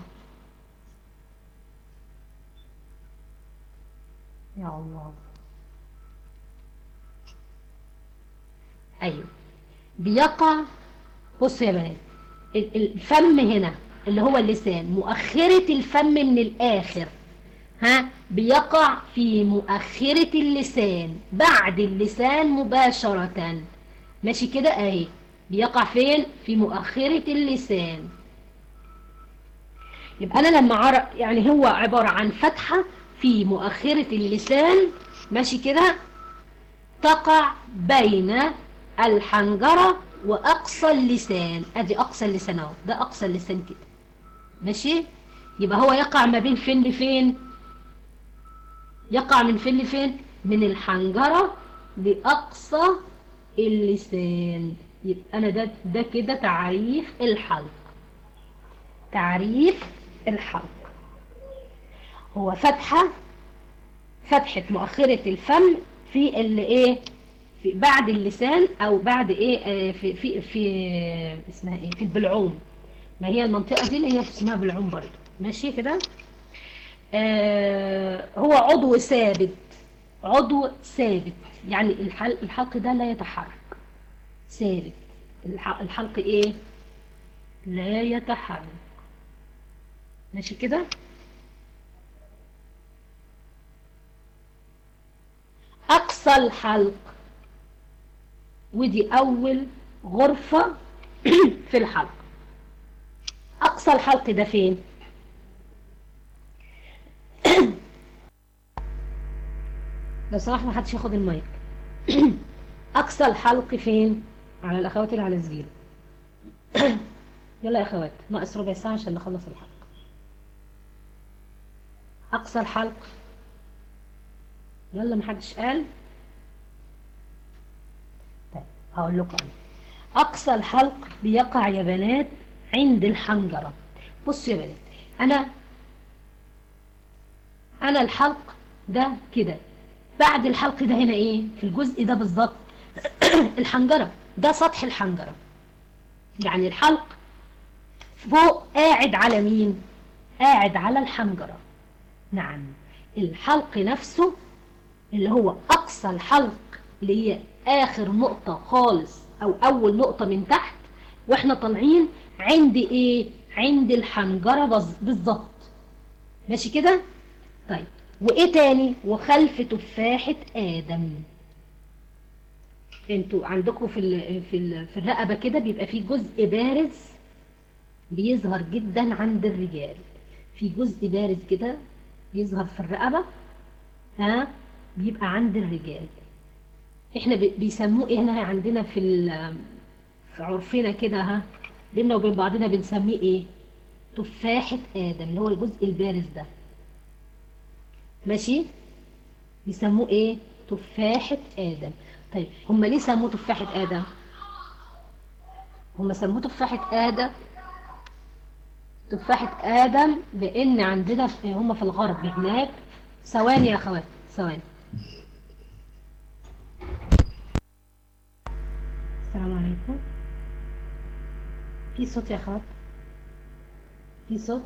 يا الله أيوه بيقع بصوا يا بنات الفم هنا اللي هو اللسان مؤخرة الفم من الآخر ها بيقع في مؤخرة اللسان بعد اللسان مباشرة ماشي كده اهي بيقع فين في مؤخرة اللسان يبقى انا لما عر... يعني هو عبارة عن فتحة في مؤخرة اللسان ماشي كده تقع بين الحنجرة واقصى اللسان ادي اقصى اللسان اهو ده اقصى اللسان كده ماشي يبقى هو يقع ما بين فين لفين يقع من فين لفين من الحنجرة لأقصى اللسان يبقى أنا ده, ده كده تعريف الحلق تعريف الحلق هو فتحة فتحة مؤخرة الفم في اللي ايه في بعد اللسان او بعد ايه في في في اسمها ايه في البلعوم ما هي المنطقة دي اللي هي اسمها بلعوم برضه ماشي كده آه هو عضو ثابت عضو ثابت يعني الحلق, الحلق ده لا يتحرك ثابت الحلق ايه لا يتحرك ماشي كده اقصى الحلق ودي اول غرفة في الحلق اقصى الحلق ده فين لو سمحت ما حدش ياخد المايك اقصى الحلق فين على الاخوات اللي على الزيرو يلا يا اخوات ناقص ربع ساعه عشان نخلص الحلقه اقصى الحلق يلا ما حدش قال طيب هقول لكم انا اقصى الحلق بيقع يا بنات عند الحنجره بصوا يا بنات انا انا الحلق ده كده بعد الحلق ده هنا ايه في الجزء ده بالظبط الحنجرة ده سطح الحنجرة يعني الحلق فوق قاعد على مين قاعد على الحنجرة نعم الحلق نفسه اللي هو اقصى الحلق اللي هي اخر نقطة خالص او اول نقطة من تحت واحنا طالعين عند ايه عند الحنجرة بالظبط ماشي كده طيب وايه تاني وخلف تفاحة ادم انتوا عندكم في ال في ال في الرقبة كده بيبقى في جزء بارز بيظهر جدا عند الرجال في جزء بارز كده بيظهر في الرقبة ها بيبقى عند الرجال احنا بي- بيسموه ايه هنا عندنا في ال- في عرفنا كده ها بينا وبين بعضنا بنسميه ايه تفاحة آدم اللي هو الجزء البارز ده ماشي بيسموه ايه تفاحة آدم طيب هم ليه سموه تفاحة آدم هم سموه تفاحة آدم تفاحة آدم لأن عندنا في هم في الغرب هناك ثواني يا أخوات ثواني السلام عليكم في صوت يا أخوات في صوت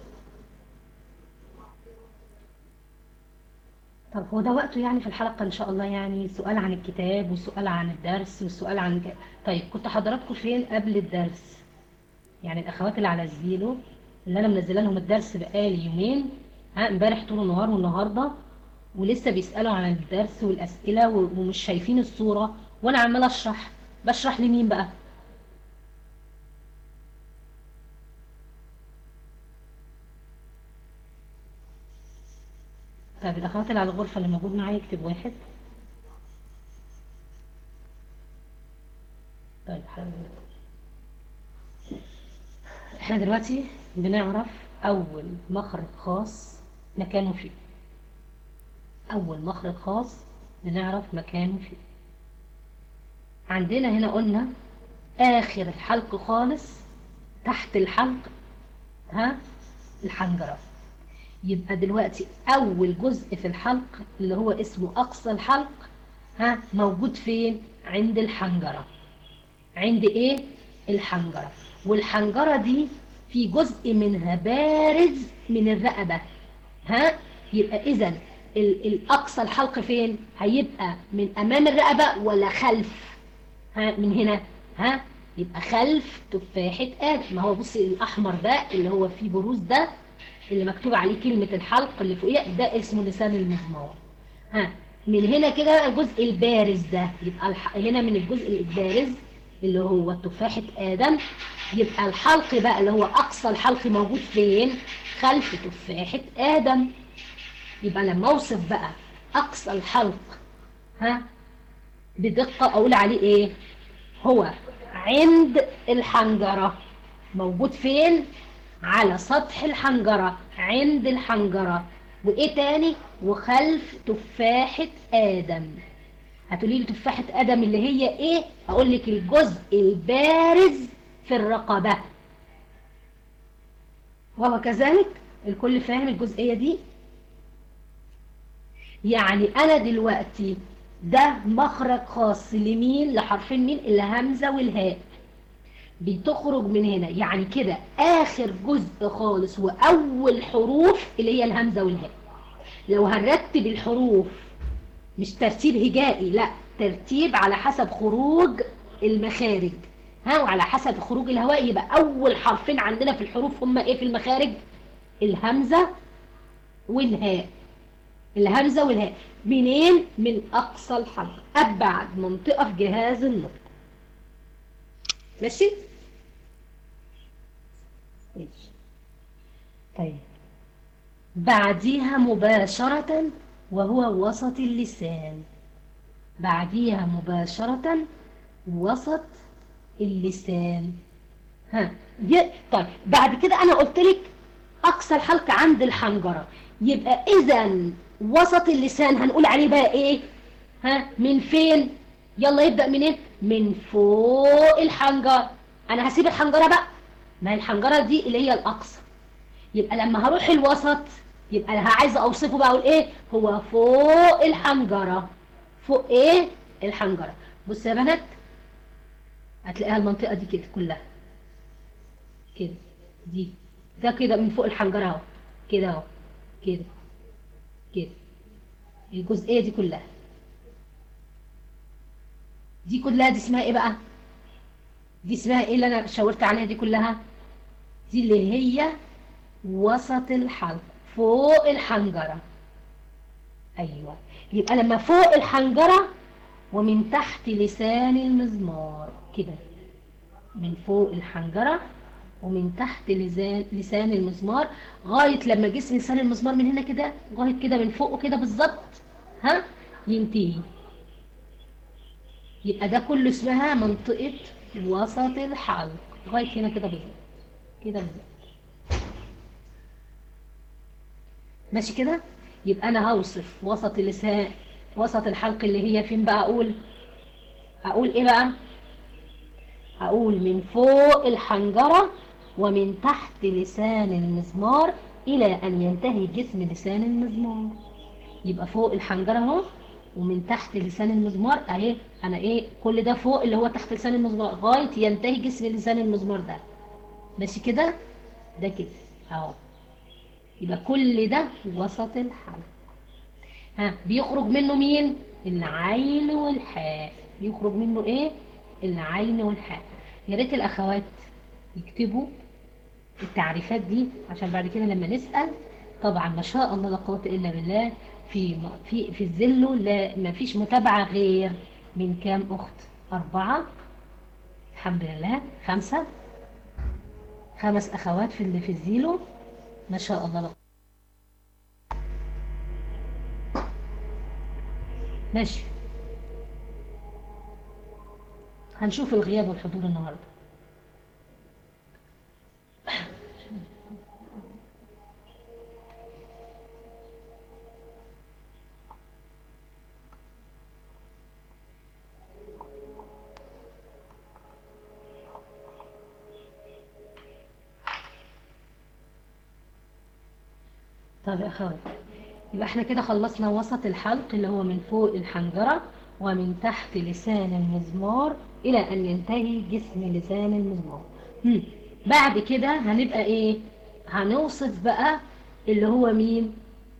طب هو ده وقته يعني في الحلقة إن شاء الله يعني سؤال عن الكتاب وسؤال عن الدرس وسؤال عن ك... طيب كنت حضراتكم فين قبل الدرس يعني الأخوات اللي على زميله اللي أنا منزله لهم الدرس بقالي يومين ها امبارح طول النهار والنهاردة ولسه بيسألوا عن الدرس والأسئلة و- ومش شايفين الصورة وأنا عمال أشرح بشرح لمين بقى طيب الأخوات اللي على الغرفة اللي موجود معايا يكتب واحد طيب حلو احنا دلوقتي بنعرف أول مخرج خاص مكانه فيه أول مخرج خاص بنعرف مكانه فيه عندنا هنا قلنا آخر الحلق خالص تحت الحلق ها الحنجرة يبقى دلوقتي أول جزء في الحلق اللي هو اسمه أقصى الحلق ها موجود فين؟ عند الحنجرة عند إيه؟ الحنجرة والحنجرة دي في جزء منها بارز من الرقبة ها؟ يبقى إذا الأقصى الحلق فين؟ هيبقى من أمام الرقبة ولا خلف؟ ها من هنا ها؟ يبقى خلف تفاحة آدم ما هو بصي الأحمر ده اللي هو فيه بروز ده اللي مكتوب عليه كلمة الحلق اللي فوقيه ده اسمه لسان المزمار ها من هنا كده الجزء البارز ده يبقى الح... هنا من الجزء البارز اللي هو تفاحة آدم يبقى الحلق بقى اللي هو أقصى الحلق موجود فين خلف تفاحة آدم يبقى لما أوصف بقى أقصى الحلق ها بدقة أقول عليه إيه هو عند الحنجرة موجود فين على سطح الحنجرة عند الحنجرة وإيه تاني وخلف تفاحة آدم هتقولي لي تفاحة آدم اللي هي إيه هقول لك الجزء البارز في الرقبة وهو كذلك الكل فاهم الجزئية دي يعني أنا دلوقتي ده مخرج خاص لمين لحرفين مين الهمزة والهاء بتخرج من هنا يعني كده آخر جزء خالص وأول حروف اللي هي الهمزة والهاء لو هنرتب الحروف مش ترتيب هجائي لا ترتيب على حسب خروج المخارج ها وعلى حسب خروج الهواء يبقى أول حرفين عندنا في الحروف هما إيه في المخارج الهمزة والهاء الهمزة والهاء منين من أقصى الحلق أبعد منطقة في جهاز النطق ماشي ماشي طيب بعديها مباشرة وهو وسط اللسان بعديها مباشرة وسط اللسان ها دي طيب بعد كده انا قلت لك اقصى الحلق عند الحنجرة يبقى اذا وسط اللسان هنقول عليه بقى ايه ها من فين يلا يبدأ منين من فوق الحنجرة انا هسيب الحنجرة بقى ما هي الحنجرة دي اللي هي الاقصى يبقى لما هروح الوسط يبقى انا عايزه اوصفه بقى اقول ايه هو فوق الحنجرة فوق ايه الحنجرة بص يا بنات هتلاقيها المنطقة دي كده كلها كده دي ده كده من فوق الحنجرة اهو كده اهو كده كده الجزئية دي كلها دي كلها دي اسمها ايه بقى دي اسمها ايه اللي انا شاورت عليها دي كلها دي اللي هي وسط الحلق فوق الحنجرة ايوه يبقى لما فوق الحنجرة ومن تحت لسان المزمار كده من فوق الحنجرة ومن تحت لسان لسان المزمار غاية لما جسم لسان المزمار من هنا كده لغاية كده من فوقه كده بالظبط ها ينتهي يبقى ده كله اسمها منطقة وسط الحلق لغاية هنا كده بالظبط كده بالظبط ماشي كده يبقى انا هوصف وسط اللسان وسط الحلق اللي هي فين بقى اقول اقول ايه بقى اقول من فوق الحنجرة ومن تحت لسان المزمار الى ان ينتهي جسم لسان المزمار يبقى فوق الحنجرة اهو ومن تحت لسان المزمار اهي انا ايه كل ده فوق اللي هو تحت لسان المزمار لغايه ينتهي جسم لسان المزمار ده ماشي كده ده كده اهو يبقى كل ده وسط الحلق ها بيخرج منه مين العين والحاء بيخرج منه ايه العين والحاء يا ريت الاخوات يكتبوا التعريفات دي عشان بعد كده لما نسأل طبعا ما شاء الله لا قوه الا بالله في في في الزلو لا ما فيش متابعه غير من كام اخت اربعه الحمد لله خمسه خمس اخوات في اللي في الزيلو ما شاء الله لا ماشي هنشوف الغياب والحضور النهارده طب يا اخوات يبقى احنا كده خلصنا وسط الحلق اللي هو من فوق الحنجرة ومن تحت لسان المزمار الى ان ينتهي جسم لسان المزمار هم. بعد كده هنبقى ايه هنوصف بقى اللي هو مين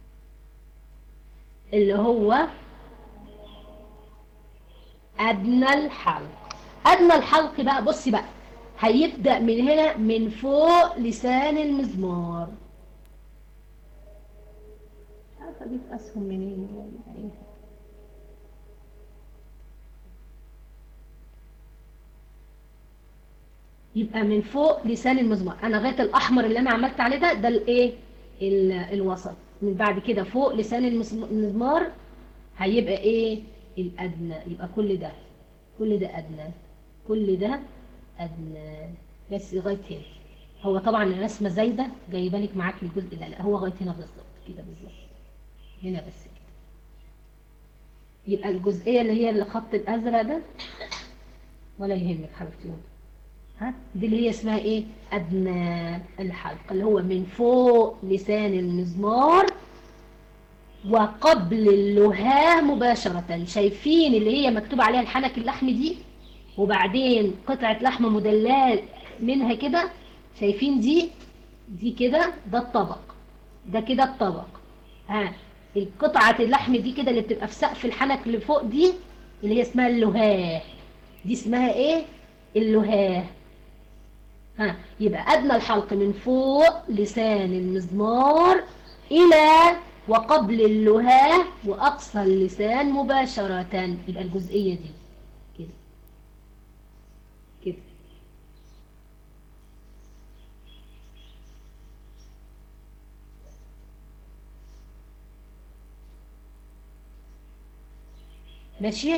اللي هو ادنى الحلق ادنى الحلق بقى بصي بقى هيبدأ من هنا من فوق لسان المزمار عارفه اجيب اسهم منين ولا ايه يبقى من فوق لسان المزمار انا غايه الاحمر اللي انا عملت عليه ده ده الايه ال- الوسط من بعد كده فوق لسان المزم- المزمار هيبقى ايه الادنى يبقى كل ده كل ده ادنى كل ده ادنى بس لغايه هنا هو طبعا الرسمه زايده جايبه لك معاك الجزء ده لا هو لغايه هنا بالظبط كده بالظبط هنا بس كده يبقى الجزئية اللي هي الخط الأزرق ده ولا يهمك حبيبتي ها دي اللي هي اسمها ايه أدنى الحلق اللي هو من فوق لسان المزمار وقبل اللهاه مباشرة شايفين اللي هي مكتوب عليها الحنك اللحم دي وبعدين قطعة لحم مدلات منها كده شايفين دي دي كده ده الطبق ده كده الطبق ها القطعة اللحم دي كده اللي بتبقى في سقف الحنك اللي فوق دي اللي هي اسمها اللهاه دي اسمها ايه اللهاه ها يبقى أدنى الحلق من فوق لسان المزمار إلى وقبل اللهاه وأقصى اللسان مباشرة يبقى الجزئية دي كده كده ماشي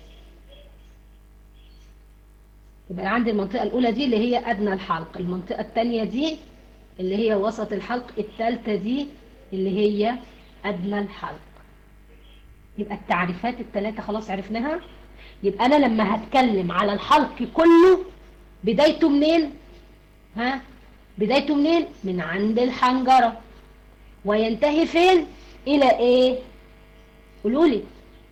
يبقى عندي المنطقة الأولى دي اللي هي أدنى الحلق المنطقة الثانية دي اللي هي وسط الحلق الثالثة دي اللي هي أدنى الحلق يبقى التعريفات الثلاثة خلاص عرفناها يبقى أنا لما هتكلم على الحلق كله بدايته منين ها بدايته منين من عند الحنجرة وينتهي فين إلى إيه قولولي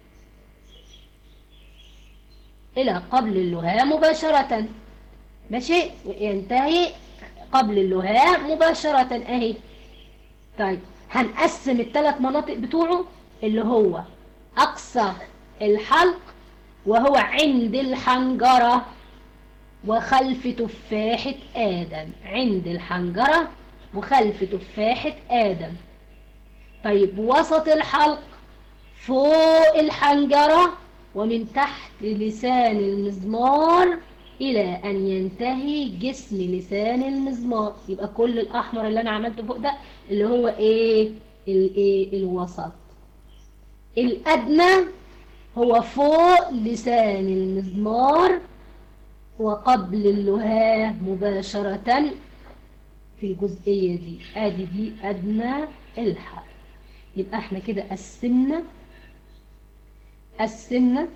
إلى قبل اللهاء مباشرة ماشي ينتهي قبل اللهاء مباشرة أهي طيب هنقسم الثلاث مناطق بتوعه اللي هو أقصى الحلق وهو عند الحنجرة وخلف تفاحة آدم عند الحنجرة وخلف تفاحة آدم طيب وسط الحلق فوق الحنجرة ومن تحت لسان المزمار إلى أن ينتهي جسم لسان المزمار يبقى كل الأحمر اللي أنا عملته فوق ده اللي هو إيه الإيه الوسط الأدنى هو فوق لسان المزمار وقبل اللهاه مباشرة في الجزئية دي ادي دي ادنى الحق يبقى احنا كده قسمنا قسمنا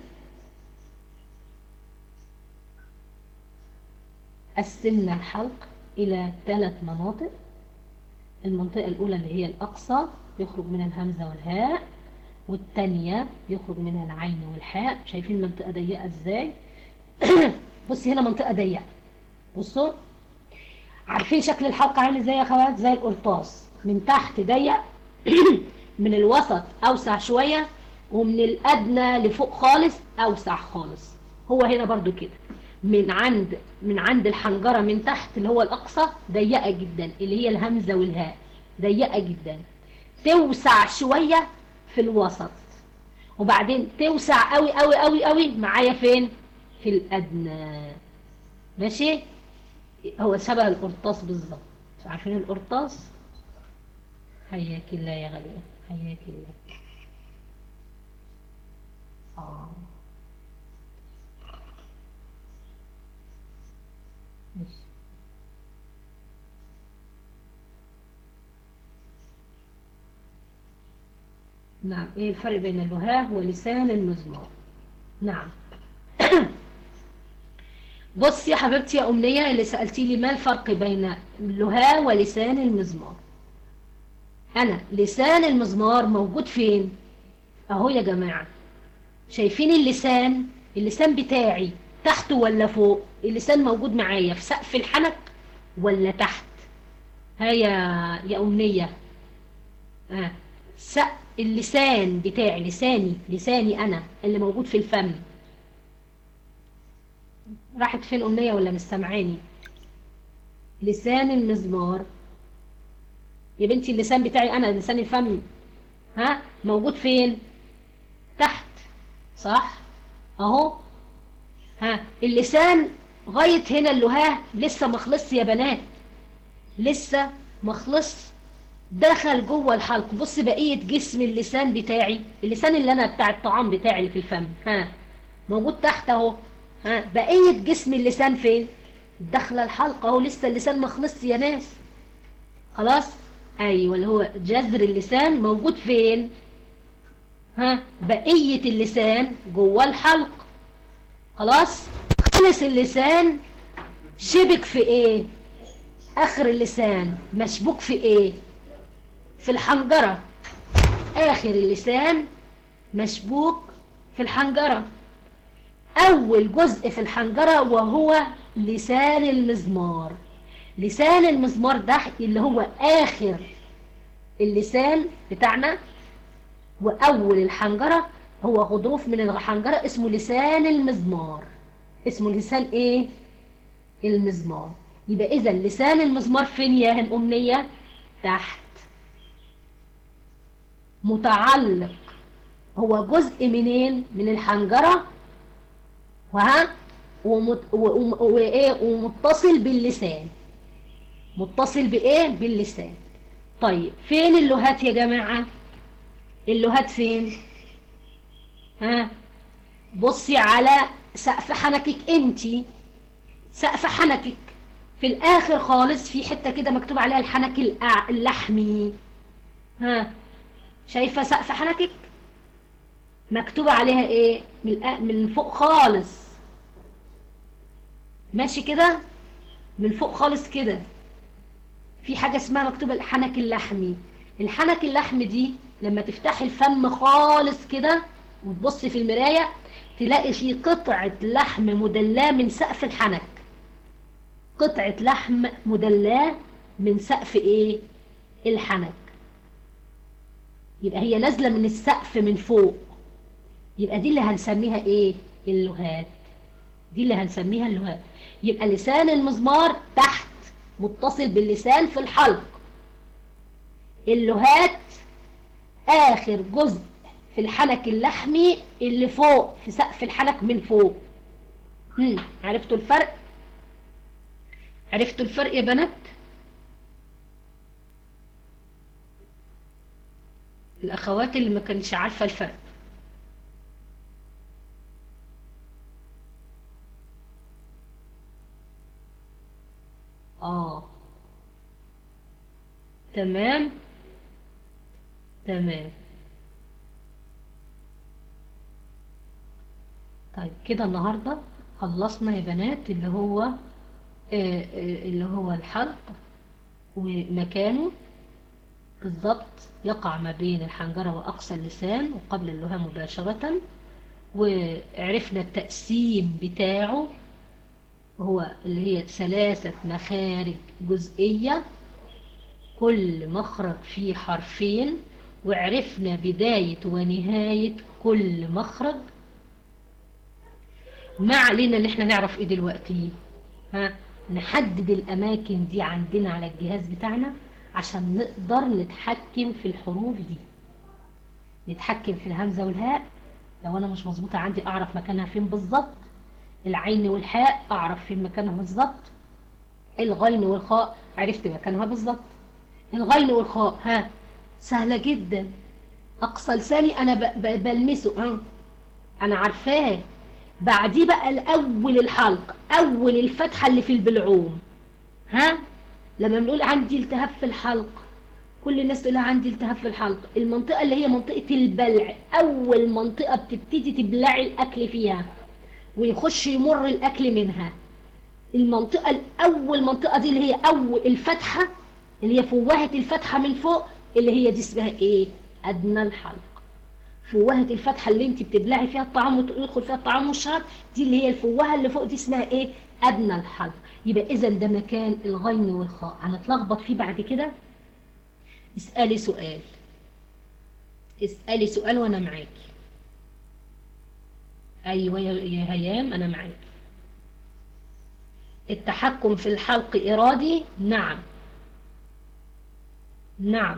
قسمنا الحلق الى ثلاث مناطق المنطقة الاولى اللي هي الاقصى يخرج منها الهمزة والهاء والثانية يخرج منها العين والحاء شايفين المنطقة ضيقة ازاي بصي هنا منطقة ضيقة بصوا عارفين شكل الحلقة عامل ازاي يا اخوات زي القرطاس من تحت ضيق من الوسط اوسع شوية ومن الادنى لفوق خالص اوسع خالص هو هنا برضو كده من عند من عند الحنجرة من تحت اللي هو الاقصى ضيقة جدا اللي هي الهمزة والهاء ضيقة جدا توسع شوية في الوسط وبعدين توسع قوي قوي قوي قوي معايا فين في الادنى ماشي هو شبه القرطاس بالظبط عارفين القرطاس حياك الله يا غالية حياك الله اه ماشي نعم ايه الفرق بين اللهاه ولسان المزمار نعم بص يا حبيبتي يا أمنية اللي سألتي لي ما الفرق بين اللهاه ولسان المزمار أنا لسان المزمار موجود فين أهو يا جماعة شايفين اللسان اللسان بتاعي تحت ولا فوق اللسان موجود معايا في سقف الحنك ولا تحت هيا يا أمنية آه. سقف اللسان بتاعي لساني لساني أنا اللي موجود في الفم راحت فين أمنية ولا مستمعاني لسان المزمار يا بنتي اللسان بتاعي أنا لسان الفم ها موجود فين تحت صح اهو ها اللسان غاية هنا اللهاه لسه مخلص يا بنات لسه مخلص دخل جوه الحلق بص بقية جسم اللسان بتاعي اللسان اللي انا بتاع الطعام بتاعي اللي في الفم ها موجود تحت اهو ها بقية جسم اللسان فين دخل الحلقة اهو لسه اللسان مخلص يا ناس خلاص ايوه اللي هو جذر اللسان موجود فين ها بقية اللسان جوه الحلق خلاص خلص اللسان شبك في ايه اخر اللسان مشبوك في ايه في الحنجرة اخر اللسان مشبوك في الحنجرة اول جزء في الحنجرة وهو لسان المزمار لسان المزمار ده اللي هو اخر اللسان بتاعنا واول الحنجرة هو غضروف من الحنجرة اسمه لسان المزمار اسمه لسان ايه المزمار يبقى اذا لسان المزمار فين يا الامنية تحت متعلق هو جزء منين من الحنجرة وها ومت... وإيه ومتصل باللسان متصل بإيه باللسان طيب فين اللهات يا جماعة اللهات فين ها بصي على سقف حنكك انتي سقف حنكك في الاخر خالص في حتة كده مكتوب عليها الحنك اللحمي ها شايفة سقف حنكك مكتوب عليها ايه من, من فوق خالص ماشي كده من فوق خالص كده في حاجة اسمها مكتوبة الحنك اللحمي الحنك اللحمي دي لما تفتحي الفم خالص كده وتبصي في المراية تلاقي في قطعة لحم مدلاة من سقف الحنك قطعة لحم مدلاة من سقف ايه الحنك يبقى هي نازلة من السقف من فوق يبقى دي اللي هنسميها ايه اللغات دي اللي هنسميها اللغات يبقى لسان المزمار تحت متصل باللسان في الحلق اللهات آخر جزء في الحنك اللحمي اللي فوق في سقف الحنك من فوق هم. عرفتوا الفرق عرفتوا الفرق يا بنات الأخوات اللي ما كانش عارفة الفرق آه تمام تمام طيب كده النهاردة خلصنا يا بنات اللي هو آه، آه، اللي هو الحلق ومكانه بالضبط يقع ما بين الحنجرة وأقصى اللسان وقبل اللهى مباشرة وعرفنا التقسيم بتاعه هو اللي هي ثلاثة مخارج جزئية كل مخرج فيه حرفين وعرفنا بداية ونهاية كل مخرج ما علينا ان احنا نعرف ايه دلوقتي ها نحدد الاماكن دي عندنا على الجهاز بتاعنا عشان نقدر نتحكم في الحروف دي نتحكم في الهمزة والهاء لو انا مش مظبوطة عندي اعرف مكانها فين بالظبط العين والحاء اعرف فين مكانها بالظبط الغين والخاء عرفت مكانها بالظبط الغين والخاء ها سهلة جدا اقصى لساني انا ب- ب- بلمسه ها انا عارفاه بعديه بقى الاول الحلق اول الفتحة اللي في البلعوم ها لما بنقول عندي التهاب في الحلق كل الناس تقول عندي التهاب في الحلق المنطقة اللي هي منطقة البلع اول منطقة بتبتدي تبلعي الاكل فيها ويخش يمر الاكل منها المنطقة الاول منطقة دي اللي هي اول الفتحة اللي هي فوهة الفتحة من فوق اللي هي دي اسمها ايه ادنى الحلق فوهة الفتحة اللي انت بتبلعي فيها الطعام ويدخل فيها الطعام والشراب دي اللي هي الفوهة اللي فوق دي اسمها ايه ادنى الحلق يبقى اذا ده مكان الغين والخاء هنتلخبط فيه بعد كده اسألي سؤال اسألي سؤال وانا معاكي ايوه يا يا هيام انا معاكي التحكم في الحلق ارادي نعم نعم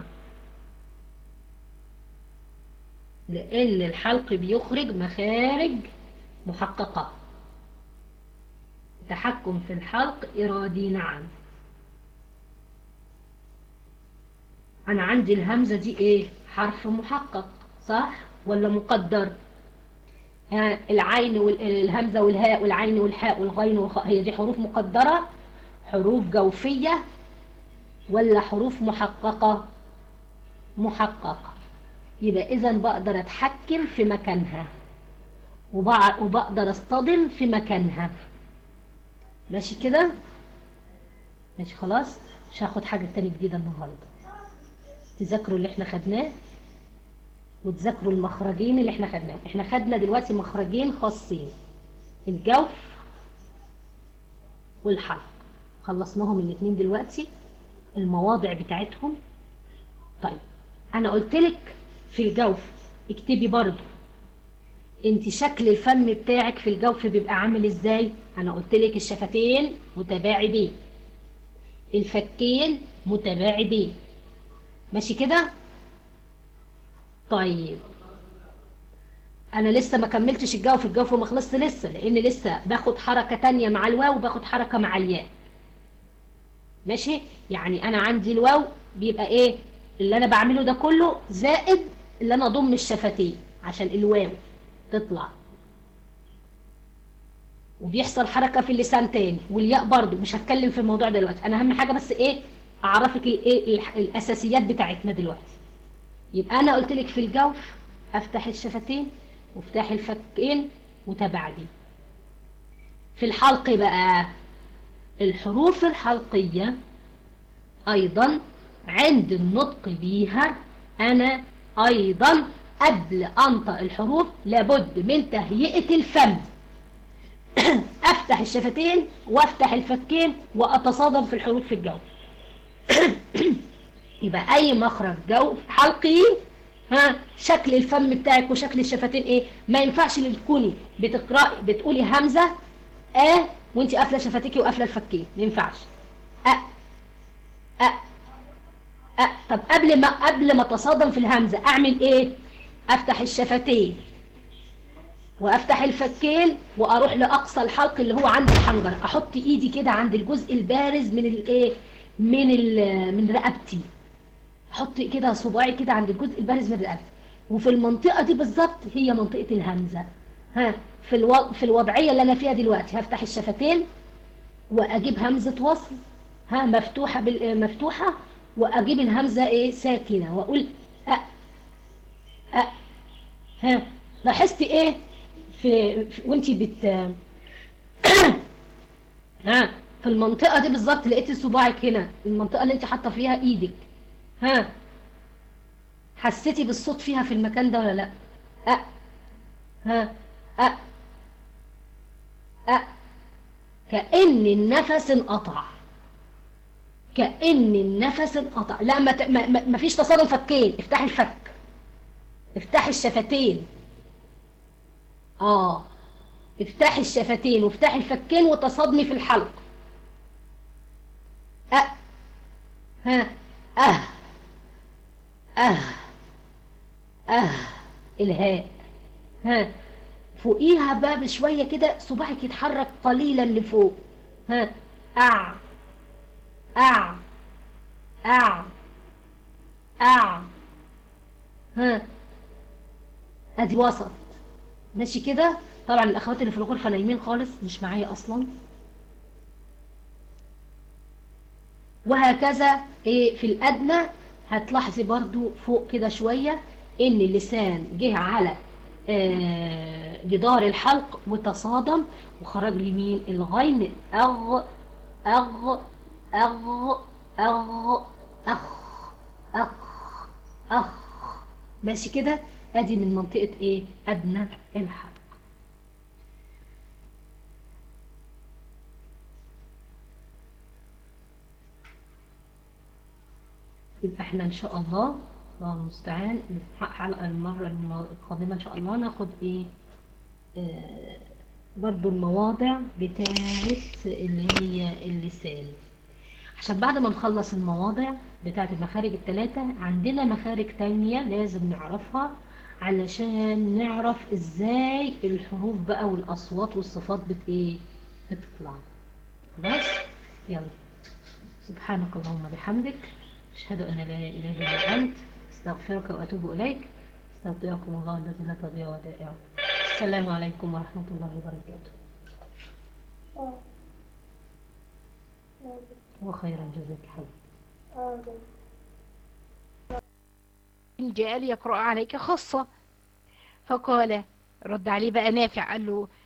لأن الحلق بيخرج مخارج محققة تحكم في الحلق إرادي نعم أنا عندي الهمزة دي إيه حرف محقق صح ولا مقدر ها العين والهمزة والهاء والعين والحاء والغين والخاء هي دي حروف مقدرة حروف جوفية ولا حروف محققة محققة يبقى إذا بقدر أتحكم في مكانها وبع- وبقدر أصطدم في مكانها ماشي كده ماشي خلاص مش هاخد حاجة تاني جديدة النهاردة تذاكروا اللي احنا خدناه وتذاكروا المخرجين اللي احنا خدناه احنا خدنا دلوقتي مخرجين خاصين الجوف والحلق خلصناهم الاتنين دلوقتي المواضع بتاعتهم طيب انا قلت لك في الجوف اكتبي برضو انت شكل الفم بتاعك في الجوف بيبقى عامل ازاي انا قلت لك الشفتين متباعدين الفكين متباعدين ماشي كده طيب انا لسه ما كملتش الجوف الجوف ما خلصت لسه لان لسه باخد حركة تانية مع الواو وباخد حركة مع الياء ماشي يعني انا عندي الواو بيبقى ايه اللي انا بعمله ده كله زائد اللي انا اضم الشفتين عشان الواو تطلع وبيحصل حركة في اللسان تاني والياء برضو مش هتكلم في الموضوع دلوقتي انا اهم حاجة بس ايه اعرفك الايه الح- الاساسيات بتاعتنا دلوقتي يبقى انا قلت لك في الجوف افتح الشفتين وافتح الفكين وتبعدي في الحلق بقى الحروف الحلقية ايضا عند النطق بيها انا ايضا قبل انطق الحروف لابد من تهيئة الفم افتح الشفتين وافتح الفكين واتصادم في الحروف في الجو يبقى اي مخرج جو حلقي ها شكل الفم بتاعك وشكل الشفتين ايه ما ينفعش اللي تكوني بتقراي بتقولي همزه اه وانت قافله شفتيكي وقافله الفكين ما ينفعش أ أ أ طب قبل ما قبل ما تصادم في الهمزه اعمل ايه افتح الشفتين وافتح الفكين واروح لاقصى الحلق اللي هو عند الحنجره احط ايدي كده عند الجزء البارز من الايه من ال- من رقبتي احط كده صباعي كده عند الجزء البارز من رقبتي وفي المنطقه دي بالظبط هي منطقه الهمزه ها في الو... في الوضعيه اللي انا فيها دلوقتي هفتح الشفتين واجيب همزه وصل ها مفتوحه بال... مفتوحه واجيب الهمزه ايه ساكنه واقول أ أ ها لاحظتي ايه في, في وانتي بت ها في المنطقه دي بالظبط لقيتي صباعك هنا المنطقه اللي انت حاطه فيها ايدك ها حسيتي بالصوت فيها في المكان ده ولا لا أ ها أ أ كأن النفس انقطع كأن النفس انقطع لا ما, ت... ما... ما ما فيش تصادم فكين افتحي الفك افتحي الشفتين اه افتحي الشفتين وافتحي الفكين وتصادمي في الحلق أ ها أه أه أه الهاء ها فوقيها بقى بشوية كده صباعك يتحرك قليلا لفوق ها أع أع أع أع ها ادي وسط ماشي كده طبعا الاخوات اللي في الغرفة نايمين خالص مش معايا اصلا وهكذا ايه في الادنى هتلاحظي برضو فوق كده شوية ان اللسان جه على آه، جدار الحلق وتصادم وخرج لي مين الغين اغ اغ اغ اغ اخ اخ اخ ماشي كده ادي من منطقة ايه ادنى الحلق يبقى احنا ان شاء الله الله المستعان الحلقة المرة الم- القادمة ان شاء الله ناخد ايه آه برضو المواضع بتاعت اللي هي اللسان عشان بعد ما نخلص المواضع بتاعت المخارج الثلاثة عندنا مخارج تانية لازم نعرفها علشان نعرف ازاي الحروف بقى والاصوات والصفات بت ايه بتطلع خلاص يلا سبحانك اللهم بحمدك أشهد أن لا إله إلا أنت أستغفرك وأتوب إليك استودعكم الله الذي لا تضيع ودائعه السلام عليكم ورحمة الله وبركاته آه. وخيرا جزاك حبيبي آه. إن جاء ليقرأ عليك خاصة فقال رد عليه بقى نافع قال له